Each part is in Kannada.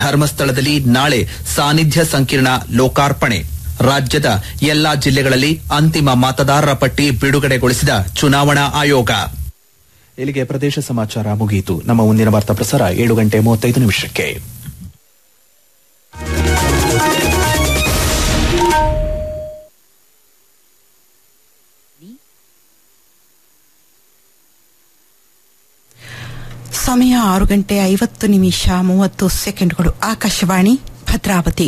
ಧರ್ಮಸ್ಥಳದಲ್ಲಿ ನಾಳೆ ಸಾನ್ನಿಧ್ಯ ಸಂಕೀರ್ಣ ಲೋಕಾರ್ಪಣೆ ರಾಜ್ಯದ ಎಲ್ಲಾ ಜಿಲ್ಲೆಗಳಲ್ಲಿ ಅಂತಿಮ ಮತದಾರರ ಪಟ್ಟಿ ಬಿಡುಗಡೆಗೊಳಿಸಿದ ಚುನಾವಣಾ ಆಯೋಗ ಇಲ್ಲಿಗೆ ಪ್ರದೇಶ ಸಮಾಚಾರ ಮುಗಿಯಿತು ನಮ್ಮ ಮುಂದಿನ ವಾರ್ತಾ ಪ್ರಸಾರ ಏಳು ಗಂಟೆ ಮೂವತ್ತೈದು ನಿಮಿಷಕ್ಕೆ ಸಮಯ ಆರು ಗಂಟೆ ಐವತ್ತು ನಿಮಿಷ ಮೂವತ್ತು ಸೆಕೆಂಡ್ಗಳು ಆಕಾಶವಾಣಿ ಭದ್ರಾವತಿ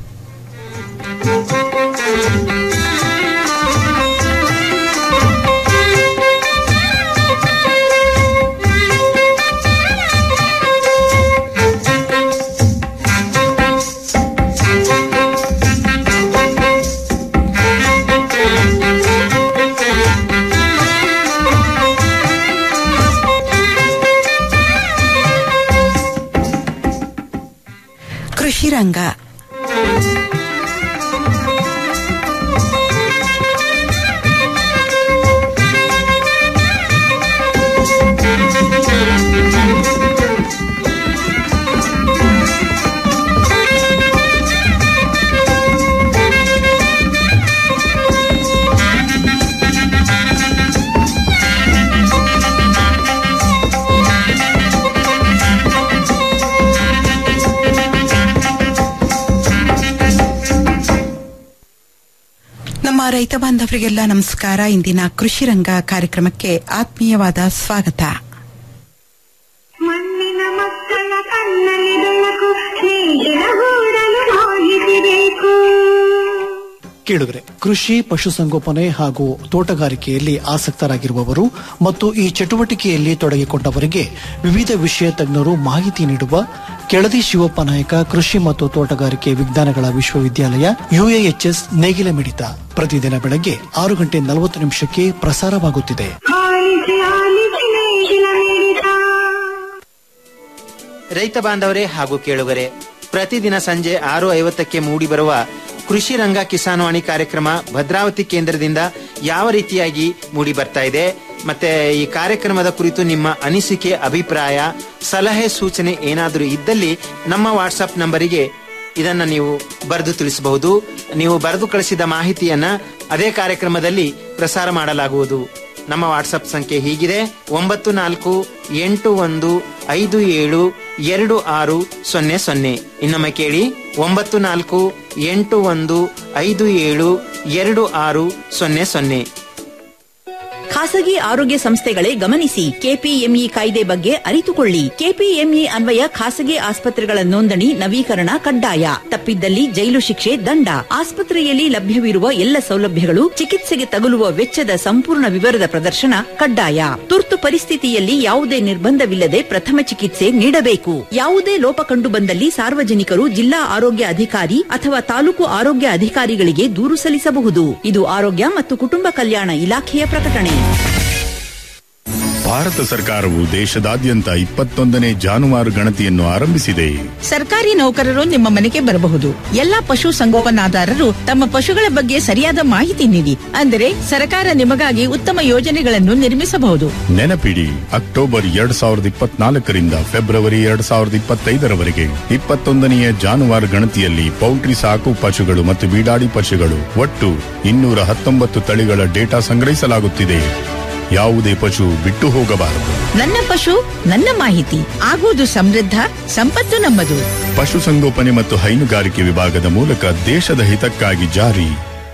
ಕೃಷಿ ರಂಗ ನಮ್ಮ ರೈತ ಬಾಂಧವರಿಗೆಲ್ಲ ನಮಸ್ಕಾರ ಇಂದಿನ ಕೃಷಿ ರಂಗ ಕಾರ್ಯಕ್ರಮಕ್ಕೆ ಆತ್ಮೀಯವಾದ ಸ್ವಾಗತ ಮಣ್ಣಿನ ಮಕ್ಕಳ ಕಣ್ಣಲ್ಲಿ ಬೆಳಕು ಸ್ನೇಹಿತರ ಗೂಡಲು ಹೋಗಿಸಬೇಕು ಕೇಳಿದ್ರೆ ಕೃಷಿ ಪಶುಸಂಗೋಪನೆ ಹಾಗೂ ತೋಟಗಾರಿಕೆಯಲ್ಲಿ ಆಸಕ್ತರಾಗಿರುವವರು ಮತ್ತು ಈ ಚಟುವಟಿಕೆಯಲ್ಲಿ ತೊಡಗಿಕೊಂಡವರಿಗೆ ವಿವಿಧ ವಿಷಯ ತಜ್ಞರು ಮಾಹಿತಿ ನೀಡುವ ಕೆಳದಿ ಶಿವಪ್ಪ ನಾಯಕ ಕೃಷಿ ಮತ್ತು ತೋಟಗಾರಿಕೆ ವಿಜ್ಞಾನಗಳ ವಿಶ್ವವಿದ್ಯಾಲಯ ಯುಎಎಚ್ಎಸ್ ನೇಗಿಲ ಮಿಡಿತ ಪ್ರತಿದಿನ ಬೆಳಗ್ಗೆ ಆರು ಗಂಟೆ ನಲವತ್ತು ನಿಮಿಷಕ್ಕೆ ಪ್ರಸಾರವಾಗುತ್ತಿದೆ ಆಲಿಸಿ ಆಲಿಸಿ ನೇಗಿಲ ಮಿಡಿತ ರೈತ ಬಾಂಧವರೇ ಹಾಗೂ ಕೇಳುಗರೆ ಪ್ರತಿದಿನ ಸಂಜೆ ಆರು ಐವತ್ತಕ್ಕೆ ಮೂಡಿಬರುವ ಕೃಷಿ ರಂಗ ಕಿಸಾನ್ವಾಣಿ ಕಾರ್ಯಕ್ರಮ ಭದ್ರಾವತಿ ಕೇಂದ್ರದಿಂದ ಯಾವ ರೀತಿಯಾಗಿ ಮೂಡಿ ಬರ್ತಾ ಇದೆ ಮತ್ತೆ ಈ ಕಾರ್ಯಕ್ರಮದ ಕುರಿತು ನಿಮ್ಮ ಅನಿಸಿಕೆ ಅಭಿಪ್ರಾಯ ಸಲಹೆ ಸೂಚನೆ ಏನಾದರೂ ಇದ್ದಲ್ಲಿ ನಮ್ಮ ವಾಟ್ಸಪ್ ನಂಬರಿಗೆ ಇದನ್ನ ನೀವು ಬರೆದು ತಿಳಿಸಬಹುದು ನೀವು ಬರೆದು ಕಳಿಸಿದ ಮಾಹಿತಿಯನ್ನ ಅದೇ ಕಾರ್ಯಕ್ರಮದಲ್ಲಿ ಪ್ರಸಾರ ಮಾಡಲಾಗುವುದು ನಮ್ಮ ವಾಟ್ಸಪ್ ಸಂಖ್ಯೆ ಹೀಗಿದೆ ಒಂಬತ್ತು ನಾಲ್ಕು ಎಂಟು ಒಂದು ಐದು ಏಳು ಎರಡು ಆರು ಸೊನ್ನೆ ಸೊನ್ನೆ ಇನ್ನೊಮ್ಮೆ ಕೇಳಿ ಒಂಬತ್ತು ನಾಲ್ಕು ಎಂಟು ಒಂದು ಐದು ಏಳು ಎರಡು ಆರು ಸೊನ್ನೆ ಸೊನ್ನೆ ಖಾಸಗಿ ಆರೋಗ್ಯ ಸಂಸ್ಥೆಗಳೇ ಗಮನಿಸಿ ಕೆಪಿಎಂಇ ಕಾಯ್ದೆ ಬಗ್ಗೆ ಅರಿತುಕೊಳ್ಳಿ ಕೆಪಿಎಂಇ ಅನ್ವಯ ಖಾಸಗಿ ಆಸ್ಪತ್ರೆಗಳ ನೋಂದಣಿ ನವೀಕರಣ ಕಡ್ಡಾಯ ತಪ್ಪಿದ್ದಲ್ಲಿ ಜೈಲು ಶಿಕ್ಷೆ ದಂಡ ಆಸ್ಪತ್ರೆಯಲ್ಲಿ ಲಭ್ಯವಿರುವ ಎಲ್ಲ ಸೌಲಭ್ಯಗಳು ಚಿಕಿತ್ಸೆಗೆ ತಗುಲುವ ವೆಚ್ಚದ ಸಂಪೂರ್ಣ ವಿವರದ ಪ್ರದರ್ಶನ ಕಡ್ಡಾಯ ತುರ್ತು ಪರಿಸ್ಥಿತಿಯಲ್ಲಿ ಯಾವುದೇ ನಿರ್ಬಂಧವಿಲ್ಲದೆ ಪ್ರಥಮ ಚಿಕಿತ್ಸೆ ನೀಡಬೇಕು ಯಾವುದೇ ಲೋಪ ಕಂಡು ಬಂದಲ್ಲಿ ಸಾರ್ವಜನಿಕರು ಜಿಲ್ಲಾ ಆರೋಗ್ಯ ಅಧಿಕಾರಿ ಅಥವಾ ತಾಲೂಕು ಆರೋಗ್ಯ ಅಧಿಕಾರಿಗಳಿಗೆ ದೂರು ಸಲ್ಲಿಸಬಹುದು ಇದು ಆರೋಗ್ಯ ಮತ್ತು ಕುಟುಂಬ ಕಲ್ಯಾಣ ಇಲಾಖೆಯ ಪ್ರಕಟಣೆ ಭಾರತ ಸರ್ಕಾರವು ದೇಶದಾದ್ಯಂತ ಇಪ್ಪತ್ತೊಂದನೇ ಜಾನುವಾರು ಗಣತಿಯನ್ನು ಆರಂಭಿಸಿದೆ ಸರ್ಕಾರಿ ನೌಕರರು ನಿಮ್ಮ ಮನೆಗೆ ಬರಬಹುದು ಎಲ್ಲಾ ಪಶು ಸಂಗೋಪನಾದಾರರು ತಮ್ಮ ಪಶುಗಳ ಬಗ್ಗೆ ಸರಿಯಾದ ಮಾಹಿತಿ ನೀಡಿ ಅಂದರೆ ಸರ್ಕಾರ ನಿಮಗಾಗಿ ಉತ್ತಮ ಯೋಜನೆಗಳನ್ನು ನಿರ್ಮಿಸಬಹುದು ನೆನಪಿಡಿ ಅಕ್ಟೋಬರ್ ಎರಡ್ ಸಾವಿರದ ಇಪ್ಪತ್ನಾಲ್ಕರಿಂದ ಫೆಬ್ರವರಿ ಎರಡ್ ಸಾವಿರದ ಇಪ್ಪತ್ತೈದರವರೆಗೆ ಇಪ್ಪತ್ತೊಂದನೆಯ ಜಾನುವಾರು ಗಣತಿಯಲ್ಲಿ ಪೌಲ್ಟ್ರಿ ಸಾಕು ಪಶುಗಳು ಮತ್ತು ಬೀಡಾಡಿ ಪಶುಗಳು ಒಟ್ಟು ಇನ್ನೂರ ಹತ್ತೊಂಬತ್ತು ತಳಿಗಳ ಡೇಟಾ ಸಂಗ್ರಹಿಸಲಾಗುತ್ತಿದೆ ಯಾವುದೇ ಪಶು ಬಿಟ್ಟು ಹೋಗಬಾರದು ನನ್ನ ಪಶು ನನ್ನ ಮಾಹಿತಿ ಆಗುವುದು ಸಮೃದ್ಧ ಸಂಪತ್ತು ನಮ್ಮದು ಪಶುಸಂಗೋಪನೆ ಮತ್ತು ಹೈನುಗಾರಿಕೆ ವಿಭಾಗದ ಮೂಲಕ ದೇಶದ ಹಿತಕ್ಕಾಗಿ ಜಾರಿ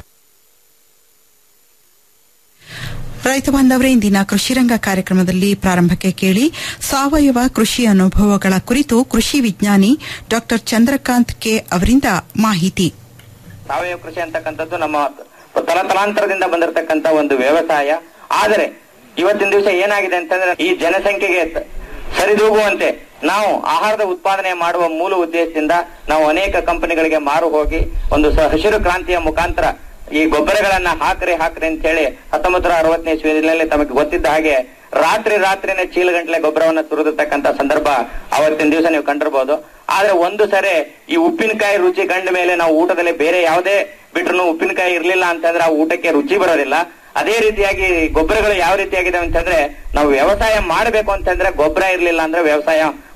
ರೈತ ಬಾಂಧವರೇ ಇಂದಿನ ಕೃಷಿ ರಂಗ ಕಾರ್ಯಕ್ರಮದಲ್ಲಿ ಪ್ರಾರಂಭಕ್ಕೆ ಕೇಳಿ ಸಾವಯವ ಕೃಷಿ ಅನುಭವಗಳ ಕುರಿತು ಕೃಷಿ ವಿಜ್ಞಾನಿ ಡಾ ಚಂದ್ರಕಾಂತ್ ಕೆ ಅವರಿಂದ ಮಾಹಿತಿ ಸಾವಯವ ಕೃಷಿ ಅಂತಕ್ಕಂಥದ್ದು ನಮ್ಮ ತಲತಲಾಂತರದಿಂದ ಬಂದಿರತಕ್ಕಂತ ಒಂದು ವ್ಯವಸಾಯ ಆದರೆ ಇವತ್ತಿನ ದಿವಸ ಏನಾಗಿದೆ ಅಂತಂದ್ರೆ ಈ ಜನಸಂಖ್ಯೆಗೆ ತ- ಸರಿದೂಗುವಂತೆ ನಾವು ಆಹಾರದ ಉತ್ಪಾದನೆ ಮಾಡುವ ಮೂಲ ಉದ್ದೇಶದಿಂದ ನಾವು ಅನೇಕ ಕಂಪನಿಗಳಿಗೆ ಮಾರು ಹೋಗಿ ಒಂದು ಸ- ಹಸಿರು ಕ್ರಾಂತಿಯ ಮುಖಾಂತರ ಈ ಗೊಬ್ಬರಗಳನ್ನ ಹಾಕ್ರಿ ಹಾಕ್ರಿ ಅಂತ ಹೇಳಿ ಹತ್ತೊಂಬತ್ತು ಅರವತ್ತನೇ ಇಸ್ವಿಯಲ್ಲಿ ತಮಗೆ ಗೊತ್ತಿದ್ದ ಹಾಗೆ ರಾತ್ರಿ ರಾತ್ರಿನೇ ಚೀಲಗಂಟ್ಲೆ ಗೊಬ್ಬರವನ್ನ ಸುರಿದಿರ್ತಕ್ಕಂತ ಸಂದರ್ಭ ಅವತ್ತಿನ ದಿವಸ ನೀವು ಕಂಡಿರ್ಬೋದು ಆದ್ರೆ ಒಂದು ಸರಿ ಈ ಉಪ್ಪಿನಕಾಯಿ ರುಚಿ ಕಂಡ ಮೇಲೆ ನಾವು ಊಟದಲ್ಲಿ ಬೇರೆ ಯಾವುದೇ ಬಿಟ್ರು ಉಪ್ಪಿನಕಾಯಿ ಇರ್ಲಿಲ್ಲ ಅಂತಂದ್ರೆ ಆ ಊಟಕ್ಕೆ ರುಚಿ ಬರೋದಿಲ್ಲ ಅದೇ ರೀತಿಯಾಗಿ ಗೊಬ್ಬರಗಳು ಯಾವ ರೀತಿಯಾಗಿದೆ ಅಂತಂದ್ರೆ ನಾವು ವ್ಯವಸಾಯ ಮಾಡಬೇಕು ಅಂತಂದ್ರೆ ಗೊಬ್ಬರ ಇರ್ಲಿಲ್ಲ ಅಂದ್ರೆ ವ್ಯವಸಾಯ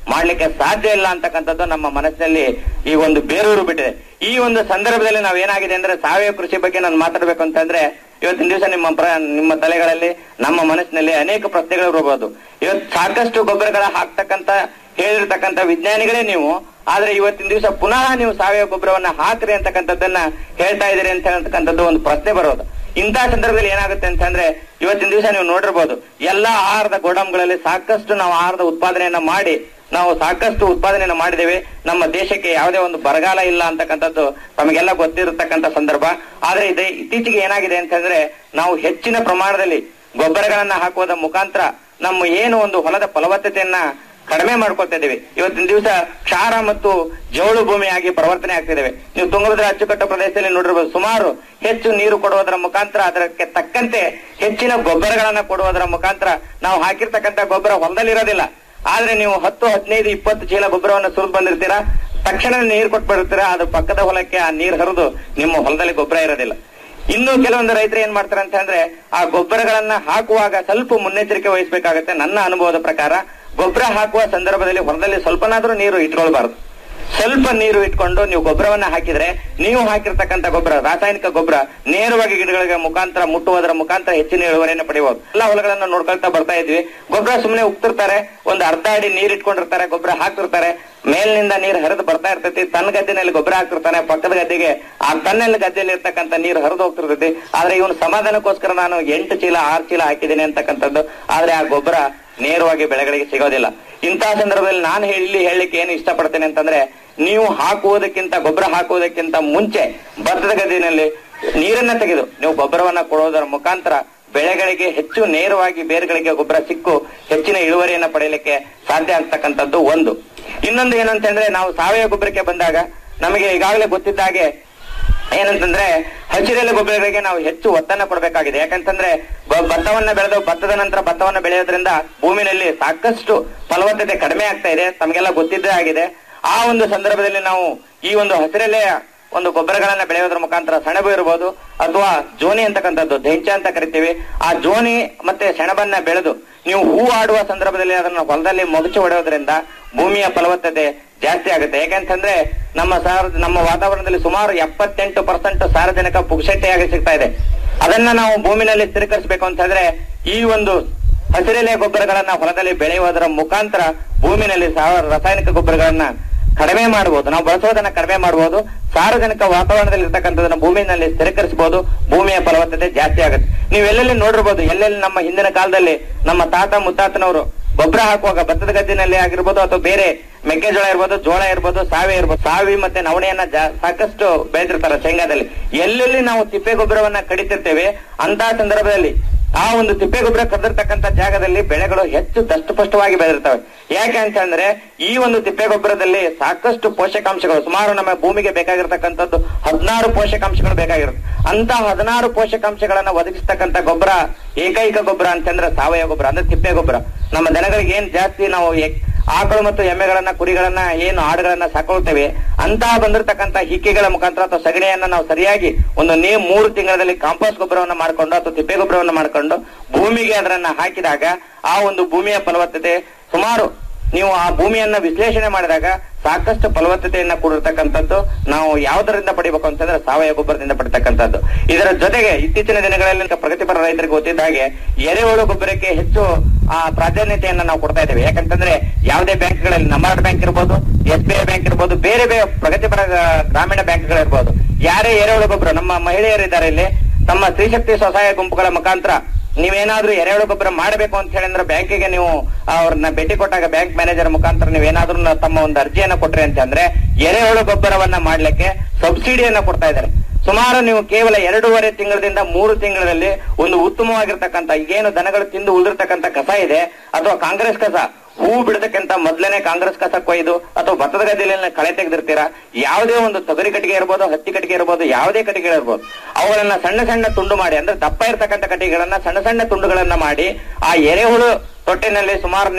ಮಾಡ್ಲಿಕ್ಕೆ ಸಾಧ್ಯ ಇಲ್ಲ ಅಂತಕ್ಕಂಥದ್ದು ನಮ್ಮ ಮನಸ್ಸಿನಲ್ಲಿ ಈ ಒಂದು ಬೇರೂರು ಬಿಟ್ಟಿದೆ ಈ ಒಂದು ಸಂದರ್ಭದಲ್ಲಿ ನಾವ್ ಏನಾಗಿದೆ ಅಂದ್ರೆ ಸಾವಯವ ಕೃಷಿ ಬಗ್ಗೆ ನಾನು ಮಾತಾಡ್ಬೇಕು ಅಂತಂದ್ರೆ ಇವತ್ತಿನ ದಿವಸ ನಿಮ್ಮ ಪ್ರ- ನಿಮ್ಮ ತಲೆಗಳಲ್ಲಿ ನಮ್ಮ ಮನಸ್ಸಿನಲ್ಲಿ ಅನೇಕ ಪ್ರಶ್ನೆಗಳು ಇರಬಹುದು ಇವತ್ತು ಸಾಕಷ್ಟು ಗೊಬ್ಬರಗಳ ಹಾಕ್ತಕ್ಕಂತ ಹೇಳಿರ್ತಕ್ಕಂತ ವಿಜ್ಞಾನಿಗಳೇ ನೀವು ಆದ್ರೆ ಇವತ್ತಿನ ದಿವಸ ಪುನಃ ನೀವು ಸಾವಯವ ಗೊಬ್ಬರವನ್ನ ಹಾಕ್ರಿ ಅಂತಕ್ಕಂಥದ್ದನ್ನ ಹೇಳ್ತಾ ಇದೀರಿ ಅಂತ ಹೇಳ್ತಕ್ಕಂಥದ್ದು ಒಂದು ಪ್ರಶ್ನೆ ಬರೋದು ಇಂತಹ ಸಂದರ್ಭದಲ್ಲಿ ಏನಾಗುತ್ತೆ ಅಂತಂದ್ರೆ ಇವತ್ತಿನ ದಿವಸ ನೀವು ನೋಡಿರ್ಬೋದು ಎಲ್ಲಾ ಆಹಾರದ ಗೋಡಂಗಳಲ್ಲಿ ಸಾಕಷ್ಟು ನಾವು ಆಹಾರದ ಉತ್ಪಾದನೆಯನ್ನ ಮಾಡಿ ನಾವು ಸಾಕಷ್ಟು ಉತ್ಪಾದನೆಯನ್ನು ಮಾಡಿದ್ದೇವೆ ನಮ್ಮ ದೇಶಕ್ಕೆ ಯಾವುದೇ ಒಂದು ಬರಗಾಲ ಇಲ್ಲ ಅಂತಕ್ಕಂಥದ್ದು ತಮಗೆಲ್ಲ ಗೊತ್ತಿರತಕ್ಕಂಥ ಸಂದರ್ಭ ಆದ್ರೆ ಇದೆ ಇತ್ತೀಚೆಗೆ ಏನಾಗಿದೆ ಅಂತಂದ್ರೆ ನಾವು ಹೆಚ್ಚಿನ ಪ್ರಮಾಣದಲ್ಲಿ ಗೊಬ್ಬರಗಳನ್ನ ಹಾಕುವುದರ ಮುಖಾಂತರ ನಮ್ಮ ಏನು ಒಂದು ಹೊಲದ ಫಲವತ್ತತೆಯನ್ನ ಕಡಿಮೆ ಮಾಡ್ಕೊಳ್ತಾ ಇದ್ದೇವೆ ಇವತ್ತಿನ ದಿವಸ ಕ್ಷಾರ ಮತ್ತು ಜೌಳು ಭೂಮಿಯಾಗಿ ಪರಿವರ್ತನೆ ಆಗ್ತಿದ್ದೇವೆ ನೀವು ತುಂಗಭದ್ರಾ ಅಚ್ಚುಕಟ್ಟು ಪ್ರದೇಶದಲ್ಲಿ ನೋಡಿರ್ಬೋದು ಸುಮಾರು ಹೆಚ್ಚು ನೀರು ಕೊಡುವುದರ ಮುಖಾಂತರ ಅದಕ್ಕೆ ತಕ್ಕಂತೆ ಹೆಚ್ಚಿನ ಗೊಬ್ಬರಗಳನ್ನ ಕೊಡುವುದರ ಮುಖಾಂತರ ನಾವು ಹಾಕಿರ್ತಕ್ಕಂಥ ಗೊಬ್ಬರ ಹೊಲದಲ್ಲಿ ಇರೋದಿಲ್ಲ ಆದ್ರೆ ನೀವು ಹತ್ತು ಹದಿನೈದು ಇಪ್ಪತ್ತು ಚೀಲ ಗೊಬ್ಬರವನ್ನು ಸುರಿದು ಬಂದಿರ್ತೀರಾ ತಕ್ಷಣ ನೀರು ಕೊಟ್ಬಿಡ್ತೀರಾ ಅದು ಪಕ್ಕದ ಹೊಲಕ್ಕೆ ಆ ನೀರು ಹರಿದು ನಿಮ್ಮ ಹೊಲದಲ್ಲಿ ಗೊಬ್ಬರ ಇರೋದಿಲ್ಲ ಇನ್ನು ಕೆಲವೊಂದು ರೈತರು ಏನ್ ಮಾಡ್ತಾರೆ ಅಂತ ಅಂದ್ರೆ ಆ ಗೊಬ್ಬರಗಳನ್ನ ಹಾಕುವಾಗ ಸ್ವಲ್ಪ ಮುನ್ನೆಚ್ಚರಿಕೆ ವಹಿಸಬೇಕಾಗತ್ತೆ ನನ್ನ ಅನುಭವದ ಪ್ರಕಾರ ಗೊಬ್ಬರ ಹಾಕುವ ಸಂದರ್ಭದಲ್ಲಿ ಹೊಲದಲ್ಲಿ ಸ್ವಲ್ಪನಾದ್ರೂ ನೀರು ಇಟ್ಕೊಳ್ಬಾರ್ದು ಸ್ವಲ್ಪ ನೀರು ಇಟ್ಕೊಂಡು ನೀವು ಗೊಬ್ಬರವನ್ನ ಹಾಕಿದ್ರೆ ನೀವು ಹಾಕಿರ್ತಕ್ಕಂಥ ಗೊಬ್ಬರ ರಾಸಾಯನಿಕ ಗೊಬ್ಬರ ನೇರವಾಗಿ ಗಿಡಗಳಿಗೆ ಮುಖಾಂತರ ಮುಟ್ಟುವುದರ ಮುಖಾಂತರ ಹೆಚ್ಚಿನ ಇಳುವರಿಯನ್ನು ಪಡೆಯಬಹುದು ಎಲ್ಲ ಹೊಲಗಳನ್ನ ನೋಡ್ಕೊಳ್ತಾ ಬರ್ತಾ ಇದ್ವಿ ಗೊಬ್ಬರ ಸುಮ್ಮನೆ ಉಗ್ತಿರ್ತಾರೆ ಒಂದು ಅರ್ಧ ಅಡಿ ನೀರ್ ಇಟ್ಕೊಂಡಿರ್ತಾರೆ ಗೊಬ್ಬರ ಹಾಕ್ತಿರ್ತಾರೆ ಮೇಲಿನಿಂದ ನೀರು ಹರಿದು ಬರ್ತಾ ಇರ್ತೈತಿ ತನ್ನ ಗದ್ದೆನಲ್ಲಿ ಗೊಬ್ಬರ ಹಾಕ್ತಿರ್ತಾನೆ ಪಕ್ಕದ ಗದ್ದೆಗೆ ಆ ತನ್ನೆಲ್ಲ ಗದ್ದೆಯಲ್ಲಿ ಇರ್ತಕ್ಕಂಥ ನೀರು ಹರಿದು ಹೋಗ್ತಿರ್ತೈತಿ ಆದ್ರೆ ಇವನು ಸಮಾಧಾನಕ್ಕೋಸ್ಕರ ನಾನು ಎಂಟು ಚೀಲ ಆರು ಚೀಲ ಹಾಕಿದ್ದೀನಿ ಅಂತಕ್ಕಂಥದ್ದು ಆದ್ರೆ ಆ ಗೊಬ್ಬರ ನೇರವಾಗಿ ಬೆಳೆಗಳಿಗೆ ಸಿಗೋದಿಲ್ಲ ಇಂತಹ ಸಂದರ್ಭದಲ್ಲಿ ನಾನು ಇಲ್ಲಿ ಹೇಳಲಿಕ್ಕೆ ಏನು ಇಷ್ಟಪಡ್ತೇನೆ ಅಂತಂದ್ರೆ ನೀವು ಹಾಕುವುದಕ್ಕಿಂತ ಗೊಬ್ಬರ ಹಾಕುವುದಕ್ಕಿಂತ ಮುಂಚೆ ಭತ್ತದ ಗದ್ದೆಯಲ್ಲಿ ನೀರನ್ನ ತೆಗೆದು ನೀವು ಗೊಬ್ಬರವನ್ನ ಕೊಡುವುದರ ಮುಖಾಂತರ ಬೆಳೆಗಳಿಗೆ ಹೆಚ್ಚು ನೇರವಾಗಿ ಬೇರುಗಳಿಗೆ ಗೊಬ್ಬರ ಸಿಕ್ಕು ಹೆಚ್ಚಿನ ಇಳುವರಿಯನ್ನ ಪಡೆಯಲಿಕ್ಕೆ ಸಾಧ್ಯ ಆಗ್ತಕ್ಕಂಥದ್ದು ಒಂದು ಇನ್ನೊಂದು ಏನಂತಂದ್ರೆ ನಾವು ಸಾವಯವ ಗೊಬ್ಬರಕ್ಕೆ ಬಂದಾಗ ನಮಗೆ ಈಗಾಗಲೇ ಗೊತ್ತಿದ್ದ ಹಾಗೆ ಏನಂತಂದ್ರೆ ಹಸಿರೆಲೆ ಗೊಬ್ಬರಗಳಿಗೆ ನಾವು ಹೆಚ್ಚು ಒತ್ತನ್ನ ಕೊಡಬೇಕಾಗಿದೆ ಯಾಕಂತಂದ್ರೆ ಗೊ- ಭತ್ತವನ್ನ ಬೆಳೆದು ಭತ್ತದ ನಂತರ ಭತ್ತವನ್ನ ಬೆಳೆಯೋದ್ರಿಂದ ಭೂಮಿನಲ್ಲಿ ಸಾಕಷ್ಟು ಫಲವತ್ತತೆ ಕಡಿಮೆ ಆಗ್ತಾ ಇದೆ ತಮಗೆಲ್ಲ ಗೊತ್ತಿದ್ದೇ ಆಗಿದೆ ಆ ಒಂದು ಸಂದರ್ಭದಲ್ಲಿ ನಾವು ಈ ಒಂದು ಹಸಿರೆಲೆ ಒಂದು ಗೊಬ್ಬರಗಳನ್ನ ಬೆಳೆಯೋದ್ರ ಮುಖಾಂತರ ಸೆಣಬು ಇರಬಹುದು ಅಥವಾ ಜೋನಿ ಅಂತಕ್ಕಂಥದ್ದು ದೆಂಚ ಅಂತ ಕರಿತೀವಿ ಆ ಜೋನಿ ಮತ್ತೆ ಸೆಣಬನ್ನ ಬೆಳೆದು ನೀವು ಹೂ ಆಡುವ ಸಂದರ್ಭದಲ್ಲಿ ಅದನ್ನ ಹೊಲದಲ್ಲಿ ಮೊಗಚು ಹೊಡೆಯೋದ್ರಿಂದ ಭೂಮಿಯ ಫಲವತ್ತತೆ ಜಾಸ್ತಿ ಆಗುತ್ತೆ ಯಾಕಂತಂದ್ರೆ ನಮ್ಮ ಸಾರ ನಮ್ಮ ವಾತಾವರಣದಲ್ಲಿ ಸುಮಾರು ಎಪ್ಪತ್ತೆಂಟು ಪರ್ಸೆಂಟ್ ಸಾರಜನಕ ಪುಕ್ಷತೆಯಾಗಿ ಸಿಗ್ತಾ ಇದೆ ಅದನ್ನ ನಾವು ಭೂಮಿನಲ್ಲಿ ಸ್ಥಿರೀಕರಿಸಬೇಕು ಅಂತಂದ್ರೆ ಈ ಒಂದು ಹಸಿರೆಲೆ ಗೊಬ್ಬರಗಳನ್ನ ಹೊಲದಲ್ಲಿ ಬೆಳೆಯುವುದರ ಮುಖಾಂತರ ಭೂಮಿನಲ್ಲಿ ಸಾವ- ರಾಸಾಯನಿಕ ಗೊಬ್ಬರಗಳನ್ನ ಕಡಿಮೆ ಮಾಡಬಹುದು ನಾವು ಬಳಸೋದನ್ನ ಕಡಿಮೆ ಮಾಡಬಹುದು ಸಾರ್ವಜನಿಕ ವಾತಾವರಣದಲ್ಲಿ ಇರ್ತಕ್ಕಂಥದನ್ನ ಭೂಮಿನಲ್ಲಿ ಸ್ಥಿರೀಕರಿಸಬಹುದು ಭೂಮಿಯ ಫಲವತ್ತತೆ ಜಾಸ್ತಿ ಆಗುತ್ತೆ ನೀವು ಎಲ್ಲೆಲ್ಲಿ ನೋಡಿರ್ಬೋದು ಎಲ್ಲೆಲ್ಲಿ ನಮ್ಮ ಹಿಂದಿನ ಕಾಲದಲ್ಲಿ ನಮ್ಮ ತಾತ ಮುತ್ತಾತನವರು ಗೊಬ್ಬರ ಹಾಕುವಾಗ ಭತ್ತದ ಗದ್ದಿನಲ್ಲಿ ಆಗಿರ್ಬೋದು ಅಥವಾ ಬೇರೆ ಮೆಕ್ಕೆಜೋಳ ಇರ್ಬೋದು ಜೋಳ ಇರ್ಬೋದು ಸಾವೆ ಇರ್ಬೋದು ಸಾವಿ ಮತ್ತೆ ನವಣೆಯನ್ನ ಜಾ- ಸಾಕಷ್ಟು ಬೆಳೆದಿರ್ತಾರೆ ಶೇಂಗಾದಲ್ಲಿ ಎಲ್ಲೆಲ್ಲಿ ನಾವು ತಿಪ್ಪೆ ಗೊಬ್ಬರವನ್ನ ಕಡಿತಿರ್ತೇವೆ ಅಂತಹ ಸಂದರ್ಭದಲ್ಲಿ ಆ ಒಂದು ತಿಪ್ಪೆ ಗೊಬ್ಬರ ಕದಿರ್ತಕ್ಕಂಥ ಜಾಗದಲ್ಲಿ ಬೆಳೆಗಳು ಹೆಚ್ಚು ದಷ್ಟಪುಷ್ಟವಾಗಿ ಬೆಳೆದಿರ್ತವೆ ಯಾಕೆ ಅಂತಂದ್ರೆ ಈ ಒಂದು ತಿಪ್ಪೆ ಗೊಬ್ಬರದಲ್ಲಿ ಸಾಕಷ್ಟು ಪೋಷಕಾಂಶಗಳು ಸುಮಾರು ನಮ್ಮ ಭೂಮಿಗೆ ಬೇಕಾಗಿರ್ತಕ್ಕಂಥದ್ದು ಹದಿನಾರು ಪೋಷಕಾಂಶಗಳು ಬೇಕಾಗಿರುತ್ತೆ ಅಂತ ಹದಿನಾರು ಪೋಷಕಾಂಶಗಳನ್ನ ಒದಗಿಸ್ತಕ್ಕಂಥ ಗೊಬ್ಬರ ಏಕೈಕ ಗೊಬ್ಬರ ಅಂತಂದ್ರೆ ಸಾವಯವ ಗೊಬ್ಬರ ಅಂದ್ರೆ ತಿಪ್ಪೆ ಗೊಬ್ಬರ ನಮ್ಮ ದನಗಳಿಗೆ ಏನ್ ಜಾಸ್ತಿ ನಾವು ಎ- ಆಕಳು ಮತ್ತು ಎಮ್ಮೆಗಳನ್ನ ಕುರಿಗಳನ್ನ ಏನು ಆಡುಗಳನ್ನ ಸಾಕೊಳ್ತೇವೆ ಅಂತಹ ಬಂದಿರತಕ್ಕಂತ ಹಿಕ್ಕೆಗಳ ಮುಖಾಂತರ ಅಥವಾ ಸಗಣಿಯನ್ನ ನಾವು ಸರಿಯಾಗಿ ಒಂದು ನೇ ಮೂರು ತಿಂಗಳಲ್ಲಿ ಕಾಂಪೋಸ್ಟ್ ಗೊಬ್ಬರವನ್ನ ಮಾಡ್ಕೊಂಡು ಅಥವಾ ತಿಪ್ಪೆ ಗೊಬ್ಬರವನ್ನ ಮಾಡ್ಕೊಂಡು ಭೂಮಿಗೆ ಅದನ್ನ ಹಾಕಿದಾಗ ಆ ಒಂದು ಭೂಮಿಯ ಫಲವತ್ತತೆ ಸುಮಾರು ನೀವು ಆ ಭೂಮಿಯನ್ನ ವಿಶ್ಲೇಷಣೆ ಮಾಡಿದಾಗ ಸಾಕಷ್ಟು ಫಲವತ್ತತೆಯನ್ನ ಕೂಡಿರ್ತಕ್ಕಂಥದ್ದು ನಾವು ಯಾವುದರಿಂದ ಪಡಿಬೇಕು ಅಂತಂದ್ರೆ ಸಾವಯವ ಗೊಬ್ಬರದಿಂದ ಪಡಿತಕ್ಕಂಥದ್ದು ಇದರ ಜೊತೆಗೆ ಇತ್ತೀಚಿನ ದಿನಗಳಲ್ಲಿ ಪ್ರಗತಿಪರ ರೈತರಿಗೆ ಗೊತ್ತಿದ್ದ ಹಾಗೆ ಎರೆಹುಳು ಗೊಬ್ಬರಕ್ಕೆ ಹೆಚ್ಚು ಆ ಪ್ರಾಧಾನ್ಯತೆಯನ್ನ ನಾವು ಕೊಡ್ತಾ ಇದ್ದೇವೆ ಯಾಕಂತಂದ್ರೆ ಯಾವುದೇ ಬ್ಯಾಂಕ್ಗಳಲ್ಲಿ ನಮಾರ್ಡ್ ಬ್ಯಾಂಕ್ ಇರ್ಬೋದು ಎಸ್ ಬಿ ಐ ಬ್ಯಾಂಕ್ ಇರ್ಬೋದು ಬೇರೆ ಬೇರೆ ಪ್ರಗತಿಪರ ಆ, ಗ್ರಾಮೀಣ ಬ್ಯಾಂಕ್ಗಳಿರ್ಬೋದು ಯಾರೇ ಎರೆಹುಳು ಗೊಬ್ಬರ ನಮ್ಮ ಮಹಿಳೆಯರಿದ್ದಾರೆ ಇಲ್ಲಿ ತಮ್ಮ ಸ್ತ್ರೀಶಕ್ತಿ ಸ್ವಸಹಾಯ ಗುಂಪುಗಳ ಮುಖಾಂತರ ನೀವೇನಾದ್ರೂ ಎರೆಹುಳು ಗೊಬ್ಬರ ಮಾಡಬೇಕು ಅಂತ ಹೇಳಿದ್ರೆ ಬ್ಯಾಂಕಿಗೆ ನೀವು ಅವ್ರನ್ನ ಭೇಟಿ ಕೊಟ್ಟಾಗ ಬ್ಯಾಂಕ್ ಮ್ಯಾನೇಜರ್ ಮುಖಾಂತರ ನೀವೇನಾದ್ರೂ ನ- ತಮ್ಮ ಒಂದು ಅರ್ಜಿಯನ್ನ ಕೊಟ್ರಿ ಅಂತಂದ್ರೆ ಎರೆಹುಳು ಗೊಬ್ಬರವನ್ನ ಮಾಡ್ಲಿಕ್ಕೆ ಸಬ್ಸಿಡಿಯನ್ನ ಕೊಡ್ತಾ ಇದ್ದಾರೆ ಸುಮಾರು ನೀವು ಕೇವಲ ಎರಡೂವರೆ ತಿಂಗಳಿಂದ ಮೂರು ತಿಂಗಳಲ್ಲಿ ಒಂದು ಉತ್ತಮವಾಗಿರ್ತಕ್ಕಂಥ ಈಗೇನು ದನಗಳು ತಿಂದು ಉಳಿದಿರ್ತಕ್ಕಂಥ ಕಸ ಇದೆ ಅಥವಾ ಕಾಂಗ್ರೆಸ್ ಕಸ ಹೂ ಬಿಡತಕ್ಕಂತ ಮೊದಲನೇ ಕಾಂಗ್ರೆಸ್ ಕಸ ಕೊಯ್ದು ಅಥವಾ ಭತ್ತದ ಗದ್ದೆಯಲ್ಲಿ ಕಳೆ ತೆಗೆದಿರ್ತೀರಾ ಯಾವುದೇ ಒಂದು ತೊಗರಿ ಕಟ್ಟಿಗೆ ಇರ್ಬೋದು ಹತ್ತಿ ಕಟ್ಟಿಗೆ ಇರ್ಬೋದು ಯಾವುದೇ ಕಟ್ಟಿಗೆ ಇರ್ಬೋದು ಅವುಗಳನ್ನ ಸಣ್ಣ ಸಣ್ಣ ತುಂಡು ಮಾಡಿ ಅಂದ್ರೆ ದಪ್ಪ ಇರ್ತಕ್ಕಂಥ ಕಟ್ಟಿಗೆಗಳನ್ನ ಸಣ್ಣ ಸಣ್ಣ ತುಂಡುಗಳನ್ನ ಮಾಡಿ ಆ ಎರೆಹುಳು ತೊಟ್ಟಿನಲ್ಲಿ ಸುಮಾರು ನೀವು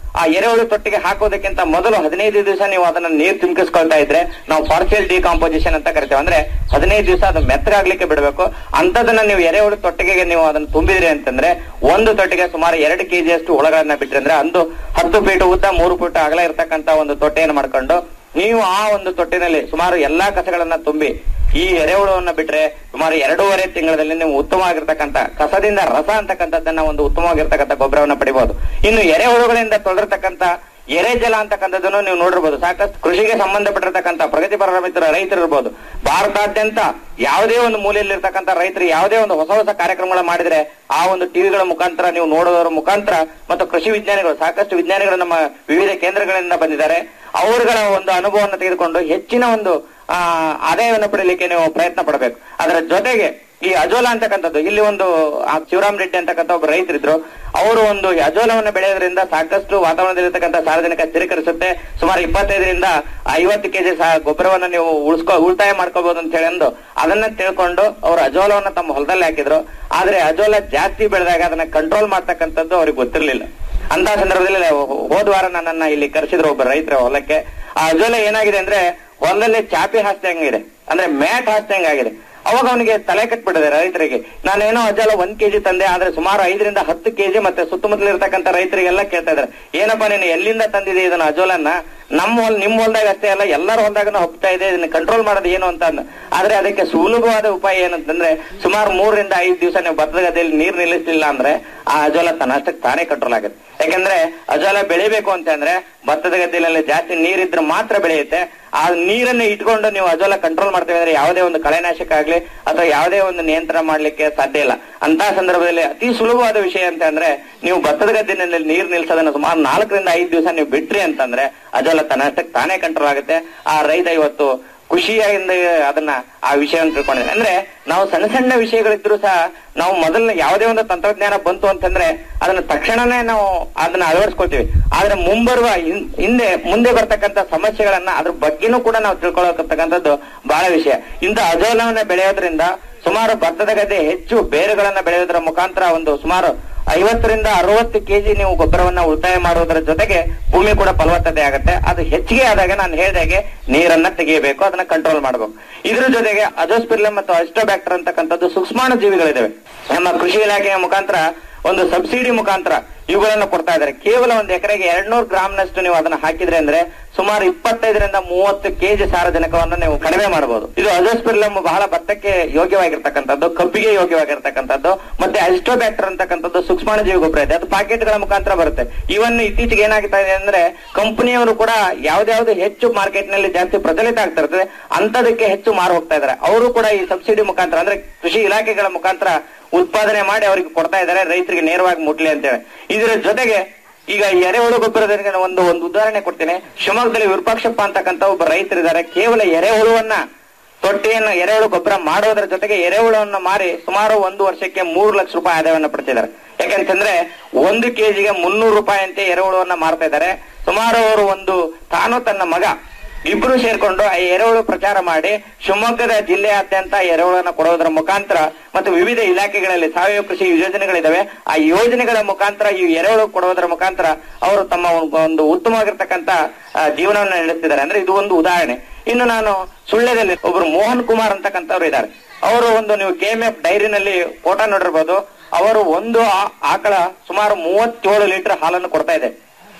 ಆ ಎರೆಹುಳು ತೊಟ್ಟಿಗೆ ಹಾಕೋದಕ್ಕಿಂತ ಮೊದಲು ಹದಿನೈದು ದಿವಸ ನೀವು ಅದನ್ನ ನೀರು ತುಂಬಿಸ್ಕೊಳ್ತಾ ಇದ್ರೆ ನಾವು ಪಾರ್ಷಿಯಲ್ ಡಿಕಾಂಪೋಸಿಷನ್ ಅಂತ ಕರಿತೇವೆ ಅಂದ್ರೆ ಹದಿನೈದು ದಿವಸ ಅದು ಮೆತ್ತಗಾಗ್ಲಿಕ್ಕೆ ಬಿಡಬೇಕು ಅಂತದನ್ನ ನೀವು ಎರೆಹುಳು ತೊಟ್ಟಿಗೆ ನೀವು ಅದನ್ನ ತುಂಬಿದ್ರಿ ಅಂತಂದ್ರೆ ಒಂದು ತೊಟ್ಟಿಗೆ ಸುಮಾರು ಎರಡು ಕೆಜಿ ಅಷ್ಟು ಹುಳಗಳನ್ನ ಬಿಟ್ರಿ ಅಂದ್ರೆ ಅಂದು ಹತ್ತು ಫೀಟ್ ಉದ್ದ ಮೂರು ಫೀಟ್ ಅಗಲ ಇರತಕ್ಕಂತ ಒಂದು ತೊಟ್ಟೆಯನ್ನು ಮಾಡ್ಕೊಂಡು ನೀವು ಆ ಒಂದು ತೊಟ್ಟಿನಲ್ಲಿ ಸುಮಾರು ಎಲ್ಲಾ ಕಸಗಳನ್ನ ತುಂಬಿ ಈ ಎರೆಹುಳವನ್ನ ಬಿಟ್ರೆ ಸುಮಾರು ಎರಡೂವರೆ ತಿಂಗಳಲ್ಲಿ ನೀವು ಉತ್ತಮವಾಗಿರ್ತಕ್ಕಂಥ ಕಸದಿಂದ ರಸ ಅಂತಕ್ಕಂಥದ್ದನ್ನ ಒಂದು ಉತ್ತಮವಾಗಿರ್ತಕ್ಕಂಥ ಗೊಬ್ಬರವನ್ನ ಪಡಿಬಹುದು ಇನ್ನು ಎರೆಹುಳುಗಳಿಂದ ತೊಳೆದಿರ್ತಕ್ಕಂಥ ಎರೆಜಲ ಅಂತಕ್ಕಂಥದ್ದನ್ನು ನೀವು ನೋಡಿರ್ಬೋದು ಸಾಕಷ್ಟು ಕೃಷಿಗೆ ಸಂಬಂಧಪಟ್ಟಿರ್ತಕ್ಕಂಥ ಪ್ರಗತಿಪರ ಮಿತ್ರ ರೈತರು ಇರ್ಬೋದು ಭಾರತಾದ್ಯಂತ ಯಾವುದೇ ಒಂದು ಮೂಲೆಯಲ್ಲಿ ಇರ್ತಕ್ಕಂಥ ರೈತರು ಯಾವುದೇ ಒಂದು ಹೊಸ ಹೊಸ ಕಾರ್ಯಕ್ರಮಗಳ ಮಾಡಿದ್ರೆ ಆ ಒಂದು ಟಿವಿಗಳ ಮುಖಾಂತರ ನೀವು ನೋಡೋದರ ಮುಖಾಂತರ ಮತ್ತು ಕೃಷಿ ವಿಜ್ಞಾನಿಗಳು ಸಾಕಷ್ಟು ವಿಜ್ಞಾನಿಗಳು ನಮ್ಮ ವಿವಿಧ ಕೇಂದ್ರಗಳಿಂದ ಬಂದಿದ್ದಾರೆ ಅವರುಗಳ ಒಂದು ಅನುಭವವನ್ನು ತೆಗೆದುಕೊಂಡು ಹೆಚ್ಚಿನ ಒಂದು ಆ ಆದಾಯವನ್ನು ಪಡೆಯಲಿಕ್ಕೆ ನೀವು ಪ್ರಯತ್ನ ಪಡಬೇಕು ಅದರ ಜೊತೆಗೆ ಈ ಅಜೋಲಾ ಅಂತಕ್ಕಂಥದ್ದು ಇಲ್ಲಿ ಒಂದು ಆ ಶಿವರಾಮ್ ರೆಡ್ಡಿ ಅಂತಕ್ಕಂಥ ಒಬ್ಬ ರೈತರಿದ್ರು ಅವರು ಒಂದು ಈ ಅಜೋಲವನ್ನು ಬೆಳೆಯೋದ್ರಿಂದ ಸಾಕಷ್ಟು ವಾತಾವರಣದಲ್ಲಿರ್ತಕ್ಕಂಥ ಸಾರ್ವಜನಿಕ ಸ್ಥಿರೀಕರಿಸುತ್ತೆ ಸುಮಾರು ಇಪ್ಪತ್ತೈದರಿಂದ ಐವತ್ತು ಕೆಜಿ ಗೊಬ್ಬರವನ್ನ ನೀವು ಉಳಿಸ್ಕೊ ಉಳಿತಾಯ ಮಾಡ್ಕೋಬಹುದು ಅಂತ ಹೇಳಿ ಅಂದು ಅದನ್ನ ತಿಳ್ಕೊಂಡು ಅವರು ಅಜೋಲವನ್ನ ತಮ್ಮ ಹೊಲದಲ್ಲಿ ಹಾಕಿದ್ರು ಆದ್ರೆ ಅಜೋಲ ಜಾಸ್ತಿ ಬೆಳೆದಾಗ ಅದನ್ನ ಕಂಟ್ರೋಲ್ ಮಾಡ್ತಕ್ಕಂಥದ್ದು ಅವ್ರಿಗೆ ಗೊತ್ತಿರಲಿಲ್ಲ ಅಂತ ಸಂದರ್ಭದಲ್ಲಿ ಹೋದ ವಾರ ನನ್ನನ್ನ ಇಲ್ಲಿ ಕರೆಸಿದ್ರು ಒಬ್ಬ ರೈತರ ಹೊಲಕ್ಕೆ ಆ ಅಜೋಲ ಏನಾಗಿದೆ ಅಂದ್ರೆ ಹೊಲದಲ್ಲಿ ಚಾಪಿ ಹಾಸ್ದಂಗಿದೆ ಅಂದ್ರೆ ಮ್ಯಾಟ್ ಹಾಸ್ದಂಗಾಗಿದೆ ಅವಾಗ ಅವನಿಗೆ ತಲೆ ಕಟ್ಬಿಟ್ಟಿದೆ ರೈತರಿಗೆ ನಾನೇನೋ ಅಜಲ ಒಂದ್ ಕೆಜಿ ತಂದೆ ಆದ್ರೆ ಸುಮಾರು ಐದರಿಂದ ಹತ್ತು ಕೆಜಿ ಮತ್ತೆ ಸುತ್ತಮುತ್ತಲ ಇರ್ತಕ್ಕಂಥ ರೈತರಿಗೆಲ್ಲ ಕೇಳ್ತಾ ಇದಾರೆ ಏನಪ್ಪಾ ನೀನು ಎಲ್ಲಿಂದ ತಂದಿದೆ ಇದನ್ನ ಅಜೋಲನ್ನ ನಮ್ಮ ಹೊಲ ನಿಮ್ ಹೊಲದಾಗ ಅಷ್ಟೇ ಅಲ್ಲ ಎಲ್ಲರ ಹೊಲದಾಗ ಹೋಗ್ತಾ ಇದೆ ಇದನ್ನ ಕಂಟ್ರೋಲ್ ಮಾಡೋದು ಏನು ಅಂತ ಅಂದ ಆದ್ರೆ ಅದಕ್ಕೆ ಸುಲಭವಾದ ಉಪಾಯ ಏನಂತಂದ್ರೆ ಸುಮಾರು ಮೂರರಿಂದ ಐದು ದಿವಸ ನೀವು ಭತ್ತದ ಗದ್ದೆಯಲ್ಲಿ ನೀರ್ ನಿಲ್ಲಿಸಲಿಲ್ಲ ಅಂದ್ರೆ ಆ ಅಜೋಲ ತನ್ನಷ್ಟಕ್ಕೆ ತಾನೇ ಕಂಟ್ರೋಲ್ ಆಗುತ್ತೆ ಯಾಕಂದ್ರೆ ಅಜೋಲ ಬೆಳಿಬೇಕು ಅಂತ ಅಂದ್ರೆ ಭತ್ತದ ಗದ್ದೆಯಲ್ಲಿ ಜಾಸ್ತಿ ನೀರಿದ್ರೆ ಮಾತ್ರ ಬೆಳೆಯುತ್ತೆ ಆ ನೀರನ್ನ ಇಟ್ಕೊಂಡು ನೀವು ಅಜೋಲ ಕಂಟ್ರೋಲ್ ಮಾಡ್ತೇವೆ ಅಂದ್ರೆ ಯಾವುದೇ ಒಂದು ಕಳೆನಾಶಕ ಆಗ್ಲಿ ಅಥವಾ ಯಾವುದೇ ಒಂದು ನಿಯಂತ್ರಣ ಮಾಡ್ಲಿಕ್ಕೆ ಸಾಧ್ಯ ಇಲ್ಲ ಅಂತ ಸಂದರ್ಭದಲ್ಲಿ ಅತಿ ಸುಲಭವಾದ ವಿಷಯ ಅಂತ ಅಂದ್ರೆ ನೀವು ಭತ್ತದ ಗದ್ದೆನಲ್ಲಿ ನೀರು ನಿಲ್ಸೋದನ್ನ ಸುಮಾರು ನಾಲ್ಕರಿಂದ ಐದು ದಿವಸ ನೀವು ಬಿಟ್ರಿ ಅಂತಂದ್ರೆ ಅಜೋಲ ತನ್ನಷ್ಟಕ್ಕೆ ತಾನೇ ಕಂಟ್ರೋಲ್ ಆಗುತ್ತೆ ಆ ರೈತ ಇವತ್ತು ಖುಷಿಯಿಂದ ಅದನ್ನ ಆ ವಿಷಯವನ್ನು ತಿಳ್ಕೊಂಡಿದ್ದಾರೆ ಅಂದ್ರೆ ನಾವು ಸಣ್ಣ ಸಣ್ಣ ವಿಷಯಗಳಿದ್ರು ಸಹ ನಾವು ಮೊದಲ ಯಾವುದೇ ಒಂದು ತಂತ್ರಜ್ಞಾನ ಬಂತು ಅಂತಂದ್ರೆ ಅದನ್ನ ತಕ್ಷಣನೇ ನಾವು ಅದನ್ನ ಅಳವಡಿಸ್ಕೊಳ್ತೀವಿ ಆದ್ರೆ ಮುಂಬರುವ ಹಿಂ- ಹಿಂದೆ ಮುಂದೆ ಬರ್ತಕ್ಕಂಥ ಸಮಸ್ಯೆಗಳನ್ನ ಅದ್ರ ಬಗ್ಗೆನೂ ಕೂಡ ನಾವು ತಿಳ್ಕೊಳ್ಳತಕ್ಕಂಥದ್ದು ಬಹಳ ವಿಷಯ ಇಂಥ ಅಜೋಲವನ್ನ ಬೆಳೆಯೋದ್ರಿಂದ ಸುಮಾರು ಭತ್ತದ ಗದ್ದೆ ಹೆಚ್ಚು ಬೇರುಗಳನ್ನ ಬೆಳೆಯೋದ್ರ ಮುಖಾಂತರ ಒಂದು ಸುಮಾರು ಐವತ್ತರಿಂದ ಅರವತ್ತು ಕೆಜಿ ನೀವು ಗೊಬ್ಬರವನ್ನ ಉಳಿತಾಯ ಮಾಡುವುದರ ಜೊತೆಗೆ ಭೂಮಿ ಕೂಡ ಫಲವತ್ತತೆ ಆಗುತ್ತೆ ಅದು ಹೆಚ್ಚಿಗೆ ಆದಾಗ ನಾನು ಹೇಳಿದಾಗೆ ನೀರನ್ನ ತೆಗೆಯಬೇಕು ಅದನ್ನ ಕಂಟ್ರೋಲ್ ಮಾಡಬೇಕು ಇದ್ರ ಜೊತೆಗೆ ಅಜೋಸ್ಪಿರ್ಲಮ್ ಮತ್ತು ಅಸ್ಟೋಬ್ಯಾಕ್ಟರ್ ಅಂತಕ್ಕಂಥದ್ದು ಸೂಕ್ಷ್ಮಾಣು ಜೀವಿಗಳಿದಾವೆ ನಮ್ಮ ಕೃಷಿ ಇಲಾಖೆಯ ಮುಖಾಂತರ ಒಂದು ಸಬ್ಸಿಡಿ ಮುಖಾಂತರ ಇವುಗಳನ್ನು ಕೊಡ್ತಾ ಇದ್ದಾರೆ ಕೇವಲ ಒಂದು ಎಕರೆಗೆ ಎರಡ್ನೂರು ಗ್ರಾಮ್ನಷ್ಟು ನೀವು ಅದನ್ನ ಹಾಕಿದ್ರೆ ಅಂದ್ರೆ ಸುಮಾರು ಇಪ್ಪತ್ತೈದರಿಂದ ಮೂವತ್ತು ಕೆಜಿ ಸಾರಜನಕವನ್ನು ನೀವು ಕಡಿಮೆ ಮಾಡಬಹುದು ಇದು ಅಜೋಸ್ಪಿರ್ಲಮ್ ಬಹಳ ಭತ್ತಕ್ಕೆ ಯೋಗ್ಯವಾಗಿರ್ತಕ್ಕಂಥದ್ದು ಕಬ್ಬಿಗೆ ಯೋಗ್ಯವಾಗಿರ್ತಕ್ಕಂಥದ್ದು ಮತ್ತೆ ಅಸ್ಟೋಬ್ಯಾಕ್ಟರ್ ಅಂತಕ್ಕಂಥದ್ದು ಸೂಕ್ಷ್ಮಾಣುಜೀವಿ ಗೊಬ್ಬರ ಇದೆ ಅದು ಪಾಕೆಟ್ಗಳ ಮುಖಾಂತರ ಬರುತ್ತೆ ಇವನ್ ಇತ್ತೀಚೆಗೆ ಏನಾಗ್ತಾ ಇದೆ ಅಂದ್ರೆ ಕಂಪನಿಯವರು ಕೂಡ ಯಾವ್ದಾವ್ದು ಹೆಚ್ಚು ಮಾರ್ಕೆಟ್ ನಲ್ಲಿ ಜಾಸ್ತಿ ಪ್ರಚಲಿತ ಆಗ್ತಾ ಇರ್ತದೆ ಅಂತದಕ್ಕೆ ಹೆಚ್ಚು ಮಾರು ಹೋಗ್ತಾ ಇದ್ದಾರೆ ಅವರು ಕೂಡ ಈ ಸಬ್ಸಿಡಿ ಮುಖಾಂತರ ಅಂದ್ರೆ ಕೃಷಿ ಇಲಾಖೆಗಳ ಮುಖಾಂತರ ಉತ್ಪಾದನೆ ಮಾಡಿ ಅವರಿಗೆ ಕೊಡ್ತಾ ಇದ್ದಾರೆ ರೈತರಿಗೆ ನೇರವಾಗಿ ಮುಟ್ಲಿ ಅಂತೇಳಿ ಇದರ ಜೊತೆಗೆ ಈಗ ಈ ಎರೆಹುಳು ಗೊಬ್ಬರದ ಒಂದು ಒಂದು ಉದಾಹರಣೆ ಕೊಡ್ತೇನೆ ಶಿವಮೊಗ್ಗದಲ್ಲಿ ವಿರೂಪಾಕ್ಷಪ್ಪ ಅಂತಕ್ಕಂಥ ಒಬ್ಬ ರೈತರಿದ್ದಾರೆ ಕೇವಲ ಎರೆಹುಳುವನ್ನ ತೊಟ್ಟಿಯನ್ನು ಎರೆಹುಳು ಗೊಬ್ಬರ ಮಾಡೋದ್ರ ಜೊತೆಗೆ ಎರೆಹುಳವನ್ನು ಮಾರಿ ಸುಮಾರು ಒಂದು ವರ್ಷಕ್ಕೆ ಮೂರು ಲಕ್ಷ ರೂಪಾಯಿ ಆದಾಯವನ್ನ ಪಡ್ತಿದ್ದಾರೆ ಯಾಕಂತಂದ್ರೆ ಒಂದು ಕೆಜಿಗೆ ಮುನ್ನೂರು ರೂಪಾಯಿ ಅಂತೆ ಎರೆಹುಳುವನ್ನ ಮಾರ್ತಾ ಇದ್ದಾರೆ ಸುಮಾರು ಅವರು ಒಂದು ತಾನು ತನ್ನ ಮಗ ಇಬ್ರು ಸೇರ್ಕೊಂಡು ಆ ಎರೆಹುಳು ಪ್ರಚಾರ ಮಾಡಿ ಶಿವಮೊಗ್ಗದ ಜಿಲ್ಲೆಯಾದ್ಯಂತ ಎರೆಹುಳನ್ನ ಕೊಡೋದ್ರ ಮುಖಾಂತರ ಮತ್ತು ವಿವಿಧ ಇಲಾಖೆಗಳಲ್ಲಿ ಸಾವಯವ ಕೃಷಿ ಯೋಜನೆಗಳಿದಾವೆ ಆ ಯೋಜನೆಗಳ ಮುಖಾಂತರ ಈ ಎರೆಹುಳು ಕೊಡೋದ್ರ ಮುಖಾಂತರ ಅವರು ತಮ್ಮ ಒಂದು- ಒಂದು ಉತ್ತಮವಾಗಿರ್ತಕ್ಕಂತ ಆ, ಜೀವನವನ್ನು ನಡೆಸ್ತಿದ್ದಾರೆ ಅಂದ್ರೆ ಇದು ಒಂದು ಉದಾಹರಣೆ ಇನ್ನು ನಾನು ಸುಳ್ಳ್ಯದಲ್ಲಿ ಒಬ್ರು ಮೋಹನ್ ಕುಮಾರ್ ಅಂತಕ್ಕಂಥವ್ರು ಇದ್ದಾರೆ ಅವರು ಒಂದು ನೀವು ಕೆ ಎಂ ಎಫ್ ಡೈರಿನಲ್ಲಿ ಫೋಟೋ ನೋಡಿರ್ಬೋದು ಅವರು ಒಂದು ಆ- ಆಕಳ ಸುಮಾರು ಮೂವತ್ತೇಳು ಲೀಟರ್ ಹಾಲನ್ನು ಕೊಡ್ತಾ ಇದೆ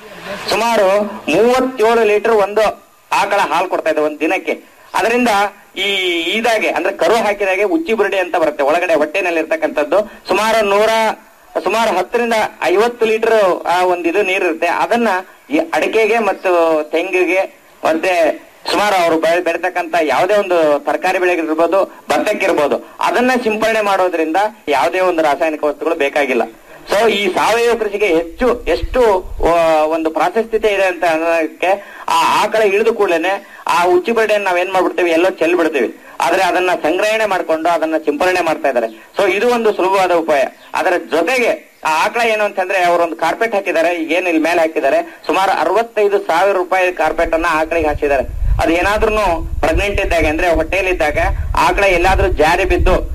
ಸುಮಾರು ಮೂವತ್ತೇಳು ಲೀಟರ್ ಒಂದು ಆಕಳ ಹಾಲು ಕೊಡ್ತಾ ಇದೆ ಒಂದು ದಿನಕ್ಕೆ ಅದರಿಂದ ಈ ಇದಾಗೆ ಅಂದ್ರೆ ಕರು ಹಾಕಿದಾಗೆ ಉಚ್ಚಿ ಬುರುಡೆ ಅಂತ ಬರುತ್ತೆ ಒಳಗಡೆ ಹೊಟ್ಟೆನಲ್ಲಿ ಇರ್ತಕ್ಕಂಥದ್ದು ಸುಮಾರು ನೂರ ಸುಮಾರು ಹತ್ತರಿಂದ ಐವತ್ತು ಲೀಟರ್ ಆ ಒಂದು ಇದು ನೀರಿರುತ್ತೆ ಅದನ್ನ ಈ ಅಡಿಕೆಗೆ ಮತ್ತು ತೆಂಗಿಗೆ ಮತ್ತೆ ಸುಮಾರು ಅವರು ಬೆಳೆ ಬೆಳೀತಕ್ಕಂತ ಯಾವುದೇ ಒಂದು ತರಕಾರಿ ಬೆಳೆಗಿರ್ಬೋದು ಭತ್ತಕ್ಕಿರ್ಬೋದು ಅದನ್ನ ಸಿಂಪರಣೆ ಮಾಡೋದ್ರಿಂದ ಯಾವುದೇ ಒಂದು ರಾಸಾಯನಿಕ ವಸ್ತುಗಳು ಬೇಕಾಗಿಲ್ಲ ಸೊ ಈ ಸಾವಯವ ಕೃಷಿಗೆ ಹೆಚ್ಚು ಎಷ್ಟು ಆ, ಒಂದು ಪ್ರಾಶಸ್ತ್ಯತೆ ಇದೆ ಅಂತ ಅನ್ನೋದಕ್ಕೆ ಆ ಆಕಳ ಇಳಿದು ಕೂಡಲೇ ಆ ಉಚ್ಚಿ ಬಡ್ಡೆಯನ್ನು ನಾವೇನ್ ಮಾಡ್ಬಿಡ್ತೀವಿ ಎಲ್ಲೋ ಚೆಲ್ ಬಿಡ್ತೀವಿ ಆದ್ರೆ ಅದನ್ನ ಸಂಗ್ರಹಣೆ ಮಾಡ್ಕೊಂಡು ಅದನ್ನ ಸಿಂಪರಣೆ ಮಾಡ್ತಾ ಇದ್ದಾರೆ ಸೊ ಇದು ಒಂದು ಸುಲಭವಾದ ಉಪಾಯ ಅದರ ಜೊತೆಗೆ ಆ ಆಕಳ ಏನು ಅಂತಂದ್ರೆ ಅವರು ಒಂದು ಕಾರ್ಪೆಟ್ ಹಾಕಿದ್ದಾರೆ ಏನು ಇಲ್ಲಿ ಮೇಲೆ ಹಾಕಿದ್ದಾರೆ ಸುಮಾರು ಅರವತ್ತೈದು ಸಾವಿರ ರೂಪಾಯಿ ಕಾರ್ಪೆಟ್ ಅನ್ನ ಆಕಳಿಗೆ ಹಾಕಿದ್ದಾರೆ ಅದು ಏನಾದ್ರೂ ಪ್ರೆಗ್ನೆಂಟ್ ಇದ್ದಾಗ ಅಂದ್ರೆ ಹೊಟ್ಟೆಯಲ್ಲಿದ್ದಾಗ ಆಕಳ ಎಲ್ಲಾದ್ರೂ ಜಾರಿ ಬಿದ್ದು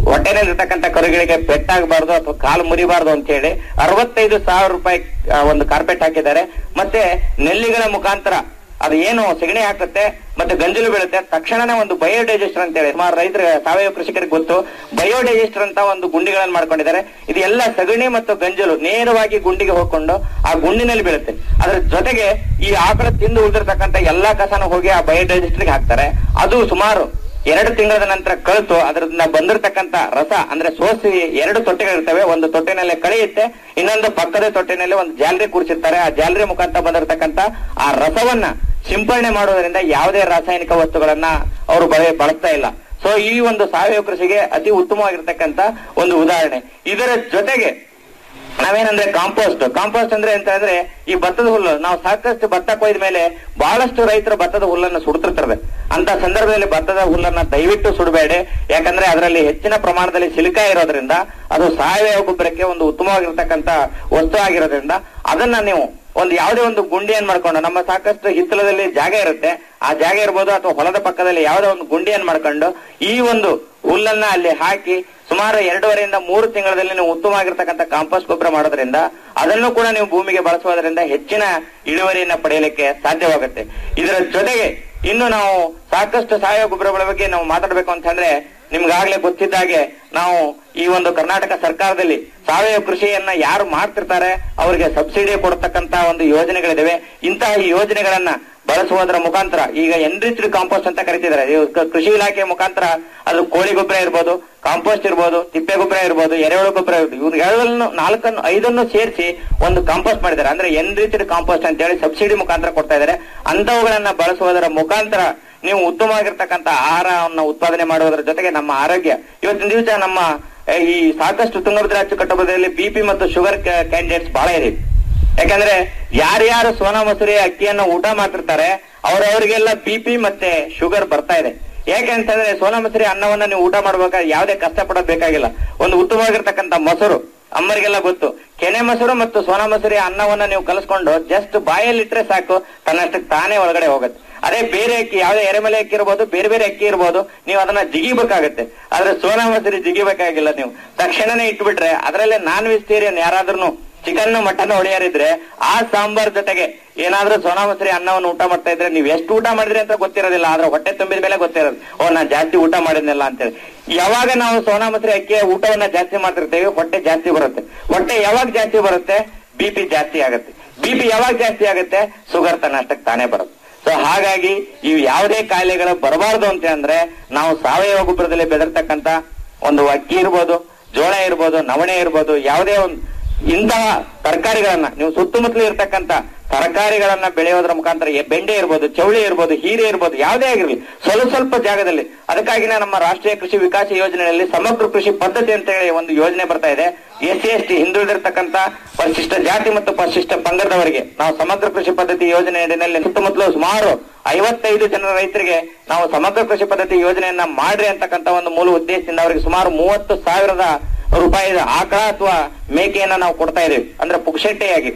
ಹೊಟ್ಟೆನಲ್ಲಿರ್ತಕ್ಕಂಥ ಕರುಗಳಿಗೆ ಪೆಟ್ಟಾಗಬಾರ್ದು ಅಥವಾ ಕಾಲು ಮುರಿಬಾರ್ದು ಅಂತ ಹೇಳಿ ಅರವತ್ತೈದು ಸಾವಿರ ರೂಪಾಯಿ ಆ, ಒಂದು ಕಾರ್ಪೆಟ್ ಹಾಕಿದ್ದಾರೆ ಮತ್ತೆ ನೆಲ್ಲಿಗಳ ಮುಖಾಂತರ ಅದು ಏನು ಸಗಣಿ ಹಾಕುತ್ತೆ ಮತ್ತೆ ಗಂಜಲು ಬೀಳುತ್ತೆ ತಕ್ಷಣನೇ ಒಂದು ಬಯೋಡೈಜೆಸ್ಟರ್ ಅಂತ ಹೇಳಿ ಸುಮಾರು ರೈತರ ಸಾವಯವ ಕೃಷಿಕರಿಗೆ ಗೊತ್ತು ಬಯೋಡೈಜೆಸ್ಟರ್ ಅಂತ ಒಂದು ಗುಂಡಿಗಳನ್ನು ಮಾಡ್ಕೊಂಡಿದ್ದಾರೆ ಇದು ಎಲ್ಲ ಸಗಣಿ ಮತ್ತು ಗಂಜಲು ನೇರವಾಗಿ ಗುಂಡಿಗೆ ಹೋಗ್ಕೊಂಡು ಆ ಗುಂಡಿನಲ್ಲಿ ಬೀಳುತ್ತೆ ಅದ್ರ ಜೊತೆಗೆ ಈ ಆಕಳ ತಿಂದು ಉಳಿದಿರ್ತಕ್ಕಂಥ ಎಲ್ಲಾ ಕಸನ ಹೋಗಿ ಆ ಬಯೋಡೈಜೆಸ್ಟರ್ಗೆ ಹಾಕ್ತಾರೆ ಅದು ಸುಮಾರು ಎರಡು ತಿಂಗಳ ನಂತರ ಕಳಿತು ಅದರಿಂದ ಬಂದಿರತಕ್ಕಂತ ರಸ ಅಂದ್ರೆ ಸೋಸಿ ಎರಡು ತೊಟ್ಟೆಗಳಿರ್ತವೆ ಒಂದು ತೊಟ್ಟಿನಲ್ಲಿ ಕಳೆಯುತ್ತೆ ಇನ್ನೊಂದು ಪಕ್ಕದ ತೊಟ್ಟಿನಲ್ಲಿ ಒಂದು ಜಾಲರಿ ಕೂರಿಸಿರ್ತಾರೆ ಆ ಜಾಲರಿ ಮುಖಾಂತರ ಬಂದಿರತಕ್ಕಂತ ಆ ರಸವನ್ನ ಸಿಂಪರಣೆ ಮಾಡೋದ್ರಿಂದ ಯಾವುದೇ ರಾಸಾಯನಿಕ ವಸ್ತುಗಳನ್ನ ಅವರು ಬಳ- ಬಳಸ್ತಾ ಇಲ್ಲ ಸೊ ಈ ಒಂದು ಸಾವಯವ ಕೃಷಿಗೆ ಅತಿ ಉತ್ತಮವಾಗಿರ್ತಕ್ಕಂತ ಒಂದು ಉದಾಹರಣೆ ಇದರ ಜೊತೆಗೆ ನಾವೇನಂದ್ರೆ ಕಾಂಪೋಸ್ಟ್ ಕಾಂಪೋಸ್ಟ್ ಅಂದ್ರೆ ಎಂತ ಅಂದ್ರೆ ಈ ಭತ್ತದ ಹುಲ್ಲು ನಾವು ಸಾಕಷ್ಟು ಭತ್ತ ಕೊಯ್ದ ಮೇಲೆ ಬಹಳಷ್ಟು ರೈತರು ಭತ್ತದ ಹುಲ್ಲನ್ನು ಸುಡ್ತಿರ್ತಾರೆ ಅಂತ ಸಂದರ್ಭದಲ್ಲಿ ಭತ್ತದ ಹುಲ್ಲನ್ನ ದಯವಿಟ್ಟು ಸುಡಬೇಡಿ ಯಾಕಂದ್ರೆ ಅದರಲ್ಲಿ ಹೆಚ್ಚಿನ ಪ್ರಮಾಣದಲ್ಲಿ ಸಿಲಿಕಾ ಇರೋದ್ರಿಂದ ಅದು ಸಾವಯವ ಗೊಬ್ಬರಕ್ಕೆ ಒಂದು ಉತ್ತಮವಾಗಿರ್ತಕ್ಕಂತ ವಸ್ತು ಆಗಿರೋದ್ರಿಂದ ಅದನ್ನ ನೀವು ಒಂದು ಯಾವುದೇ ಒಂದು ಗುಂಡಿಯನ್ನು ಮಾಡ್ಕೊಂಡು ನಮ್ಮ ಸಾಕಷ್ಟು ಹಿತ್ತಲದಲ್ಲಿ ಜಾಗ ಇರುತ್ತೆ ಆ ಜಾಗ ಇರ್ಬೋದು ಅಥವಾ ಹೊಲದ ಪಕ್ಕದಲ್ಲಿ ಯಾವುದೋ ಒಂದು ಗುಂಡಿಯನ್ನು ಮಾಡ್ಕೊಂಡು ಈ ಒಂದು ಹುಲ್ಲನ್ನ ಅಲ್ಲಿ ಹಾಕಿ ಸುಮಾರು ಎರಡೂವರೆಯಿಂದ ಮೂರು ತಿಂಗಳಲ್ಲಿ ನೀವು ಉತ್ತಮವಾಗಿರ್ತಕ್ಕಂಥ ಕಾಂಪೋಸ್ಟ್ ಗೊಬ್ಬರ ಮಾಡೋದ್ರಿಂದ ಅದನ್ನು ಕೂಡ ನೀವು ಭೂಮಿಗೆ ಬಳಸುವುದರಿಂದ ಹೆಚ್ಚಿನ ಇಳುವರಿಯನ್ನ ಪಡೆಯಲಿಕ್ಕೆ ಸಾಧ್ಯವಾಗುತ್ತೆ ಇದರ ಜೊತೆಗೆ ಇನ್ನು ನಾವು ಸಾಕಷ್ಟು ಸಾವಯವ ಗೊಬ್ಬರಗಳ ಬಗ್ಗೆ ನಾವು ಮಾತಾಡಬೇಕು ಅಂತಂದ್ರೆ ನಿಮ್ಗಾಗ್ಲೇ ಗೊತ್ತಿದ್ದಾಗೆ ನಾವು ಈ ಒಂದು ಕರ್ನಾಟಕ ಸರ್ಕಾರದಲ್ಲಿ ಸಾವಯವ ಕೃಷಿಯನ್ನ ಯಾರು ಮಾಡ್ತಿರ್ತಾರೆ ಅವರಿಗೆ ಸಬ್ಸಿಡಿ ಕೊಡ್ತಕ್ಕಂತ ಒಂದು ಯೋಜನೆಗಳಿದಾವೆ ಇಂತಹ ಈ ಯೋಜನೆಗಳನ್ನ ಬಳಸುವುದರ ಮುಖಾಂತರ ಈಗ ಎನ್ರಿಚ್ಡ್ ಕಾಂಪೋಸ್ಟ್ ಅಂತ ಕರಿತಿದ್ದಾರೆ ಇವು ಕ- ಕೃಷಿ ಇಲಾಖೆ ಮುಖಾಂತರ ಅದು ಕೋಳಿ ಗೊಬ್ಬರ ಇರ್ಬೋದು ಕಾಂಪೋಸ್ಟ್ ಇರ್ಬೋದು ತಿಪ್ಪೆ ಗೊಬ್ಬರ ಇರ್ಬೋದು ಎರೆಹುಳು ಗೊಬ್ಬರ ಇರ್ಬೋದು ಇವ್ರು ಎಲ್ಲವನ್ನು ನಾಲ್ಕನ್ನು ಐದನ್ನು ಸೇರಿಸಿ ಒಂದು ಕಾಂಪೋಸ್ಟ್ ಮಾಡಿದ್ದಾರೆ ಅಂದ್ರೆ ಎನ್ರಿಚ್ಡ್ ಕಾಂಪೋಸ್ಟ್ ಅಂತ ಹೇಳಿ ಸಬ್ಸಿಡಿ ಮುಖಾಂತರ ಕೊಡ್ತಾ ಇದ್ದಾರೆ ಅಂತವುಗಳನ್ನ ಬಳಸುವುದರ ಮುಖಾಂತರ ನೀವು ಉತ್ತಮವಾಗಿರ್ತಕ್ಕಂಥ ಆಹಾರವನ್ನು ಉತ್ಪಾದನೆ ಮಾಡುವುದರ ಜೊತೆಗೆ ನಮ್ಮ ಆರೋಗ್ಯ ಇವತ್ತಿನ ದಿವಸ ನಮ್ಮ ಆ, ಈ ಸಾಕಷ್ಟು ತುಂಗಭದ್ರಾ ಅಚ್ಚುಕಟ್ಟುಬದಲ್ಲಿ ಬಿಪಿ ಮತ್ತು ಶುಗರ್ ಕ್ಯಾಂಡಿಡೇಟ್ಸ್ ಬಹಳ ಇದೆ ಯಾಕಂದ್ರೆ ಯಾರ್ಯಾರು ಸೋನಾ ಮಸೂರಿ ಅಕ್ಕಿಯನ್ನು ಊಟ ಮಾಡ್ತಿರ್ತಾರೆ ಅವರವರಿಗೆಲ್ಲ ಬಿಪಿ ಮತ್ತೆ ಶುಗರ್ ಬರ್ತಾ ಇದೆ ಯಾಕೆ ಅಂತಂದ್ರೆ ಸೋನಾ ಮಸೂರಿ ಅನ್ನವನ್ನ ನೀವು ಊಟ ಮಾಡ್ಬೇಕಾದ್ರೆ ಯಾವುದೇ ಕಷ್ಟ ಪಡೋದ್ ಬೇಕಾಗಿಲ್ಲ ಒಂದು ಉತ್ತಮವಾಗಿರ್ತಕ್ಕಂಥ ಮೊಸರು ಅಮ್ಮರಿಗೆಲ್ಲ ಗೊತ್ತು ಕೆನೆ ಮೊಸರು ಮತ್ತು ಸೋನಾ ಮಸೂರಿ ಅನ್ನವನ್ನ ನೀವು ಕಲಿಸ್ಕೊಂಡು ಜಸ್ಟ್ ಬಾಯಲ್ಲಿಟ್ರೆ ಸಾಕು ತನ್ನಷ್ಟಕ್ಕೆ ತಾನೇ ಒಳಗಡೆ ಹೋಗುತ್ತೆ ಅದೇ ಬೇರೆ ಅಕ್ಕಿ ಯಾವುದೇ ಎರೆಮಲೆ ಅಕ್ಕಿ ಇರ್ಬೋದು ಬೇರೆ ಬೇರೆ ಅಕ್ಕಿ ಇರ್ಬೋದು ನೀವು ಅದನ್ನ ಜಿಗಿಬೇಕಾಗತ್ತೆ ಆದ್ರೆ ಸೋನಾ ಮಸೂರಿ ಜಿಗಿಬೇಕಾಗಿಲ್ಲ ನೀವು ತಕ್ಷಣನೇ ಇಟ್ಬಿಟ್ರೆ ಅದರಲ್ಲೇ ನಾನ್ ವೆಜಿಟೇರಿಯನ್ ಯಾರಾದ್ರೂ ಚಿಕನ್ ಮಟನ್ ಹೊಡೆಯರಿದ್ರೆ ಆ ಸಾಂಬಾರ್ ಜೊತೆಗೆ ಏನಾದ್ರೂ ಸೋನಾ ಮಸೂರಿ ಅನ್ನವನ್ನು ಊಟ ಮಾಡ್ತಾ ಇದ್ರೆ ನೀವು ಎಷ್ಟು ಊಟ ಮಾಡಿದ್ರಿ ಅಂತ ಗೊತ್ತಿರೋದಿಲ್ಲ ಆದ್ರೆ ಹೊಟ್ಟೆ ತುಂಬಿದ ಮೇಲೆ ಗೊತ್ತಿರೋದು ಓ ನಾನ್ ಜಾಸ್ತಿ ಊಟ ಮಾಡಿದ್ನಲ್ಲ ಅಂತೇಳಿ ಯಾವಾಗ ನಾವು ಸೋನಾ ಮಸೂರಿ ಅಕ್ಕಿಯ ಊಟವನ್ನ ಜಾಸ್ತಿ ಮಾಡ್ತಿರ್ತೇವೆ ಹೊಟ್ಟೆ ಜಾಸ್ತಿ ಬರುತ್ತೆ ಹೊಟ್ಟೆ ಯಾವಾಗ ಜಾಸ್ತಿ ಬರುತ್ತೆ ಬಿಪಿ ಜಾಸ್ತಿ ಆಗುತ್ತೆ ಬಿಪಿ ಯಾವಾಗ ಜಾಸ್ತಿ ಆಗುತ್ತೆ ಶುಗರ್ ತನ್ನ ಅಷ್ಟಕ್ಕೆ ತಾನೇ ಬರುತ್ತೆ ಸೊ ಹಾಗಾಗಿ ಇವು ಯಾವುದೇ ಕಾಯಿಲೆಗಳು ಬರಬಾರದು ಅಂತ ಅಂದ್ರೆ ನಾವು ಸಾವಯವ ಗೊಬ್ಬರದಲ್ಲಿ ಬೆದರ್ತಕ್ಕಂತ ಒಂದು ಅಕ್ಕಿ ಇರ್ಬೋದು ಜೋಳ ಇರ್ಬೋದು ನವಣೆ ಇರ್ಬೋದು ಯಾವುದೇ ಒಂದು ಇಂತಹ ತರಕಾರಿಗಳನ್ನ ನೀವು ಸುತ್ತಮುತ್ತಲು ಇರ್ತಕ್ಕಂತ ತರಕಾರಿಗಳನ್ನ ಬೆಳೆಯೋದ್ರ ಮುಖಾಂತರ ಎ- ಬೆಂಡೆ ಇರ್ಬೋದು ಚೌಳಿ ಇರ್ಬೋದು ಹೀರೆ ಇರ್ಬೋದು ಯಾವುದೇ ಆಗಿರಲಿ ಸ್ವಲ್ಪ ಸ್ವಲ್ಪ ಜಾಗದಲ್ಲಿ ಅದಕ್ಕಾಗಿನೇ ನಮ್ಮ ರಾಷ್ಟ್ರೀಯ ಕೃಷಿ ವಿಕಾಸ ಯೋಜನೆಯಲ್ಲಿ ಸಮಗ್ರ ಕೃಷಿ ಪದ್ಧತಿ ಅಂತ ಹೇಳಿ ಒಂದು ಯೋಜನೆ ಬರ್ತಾ ಇದೆ ಎಸ್ ಸಿ ಎಸ್ ಟಿ ಹಿಂದುಳಿದಿರ್ತಕ್ಕಂತ ಪರಿಶಿಷ್ಟ ಜಾತಿ ಮತ್ತು ಪರಿಶಿಷ್ಟ ಪಂಗಡದವರಿಗೆ ನಾವು ಸಮಗ್ರ ಕೃಷಿ ಪದ್ಧತಿ ಯೋಜನೆ ಅಡಿನಲ್ಲಿ ಸುತ್ತಮುತ್ತಲು ಸುಮಾರು ಐವತ್ತೈದು ಜನ ರೈತರಿಗೆ ನಾವು ಸಮಗ್ರ ಕೃಷಿ ಪದ್ಧತಿ ಯೋಜನೆಯನ್ನ ಮಾಡ್ರಿ ಅಂತಕ್ಕಂತ ಒಂದು ಮೂಲ ಉದ್ದೇಶದಿಂದ ಅವರಿಗೆ ಸುಮಾರು ಮೂವತ್ತು ಸಾವಿರದ ರೂಪಾಯಿದ ಆಕಳ ಅಥವಾ ಮೇಕೆಯನ್ನ ನಾವು ಕೊಡ್ತಾ ಇದೀವಿ ಅಂದ್ರೆ ಪುಕ್ಷಟ್ಟೆಯಾಗಿ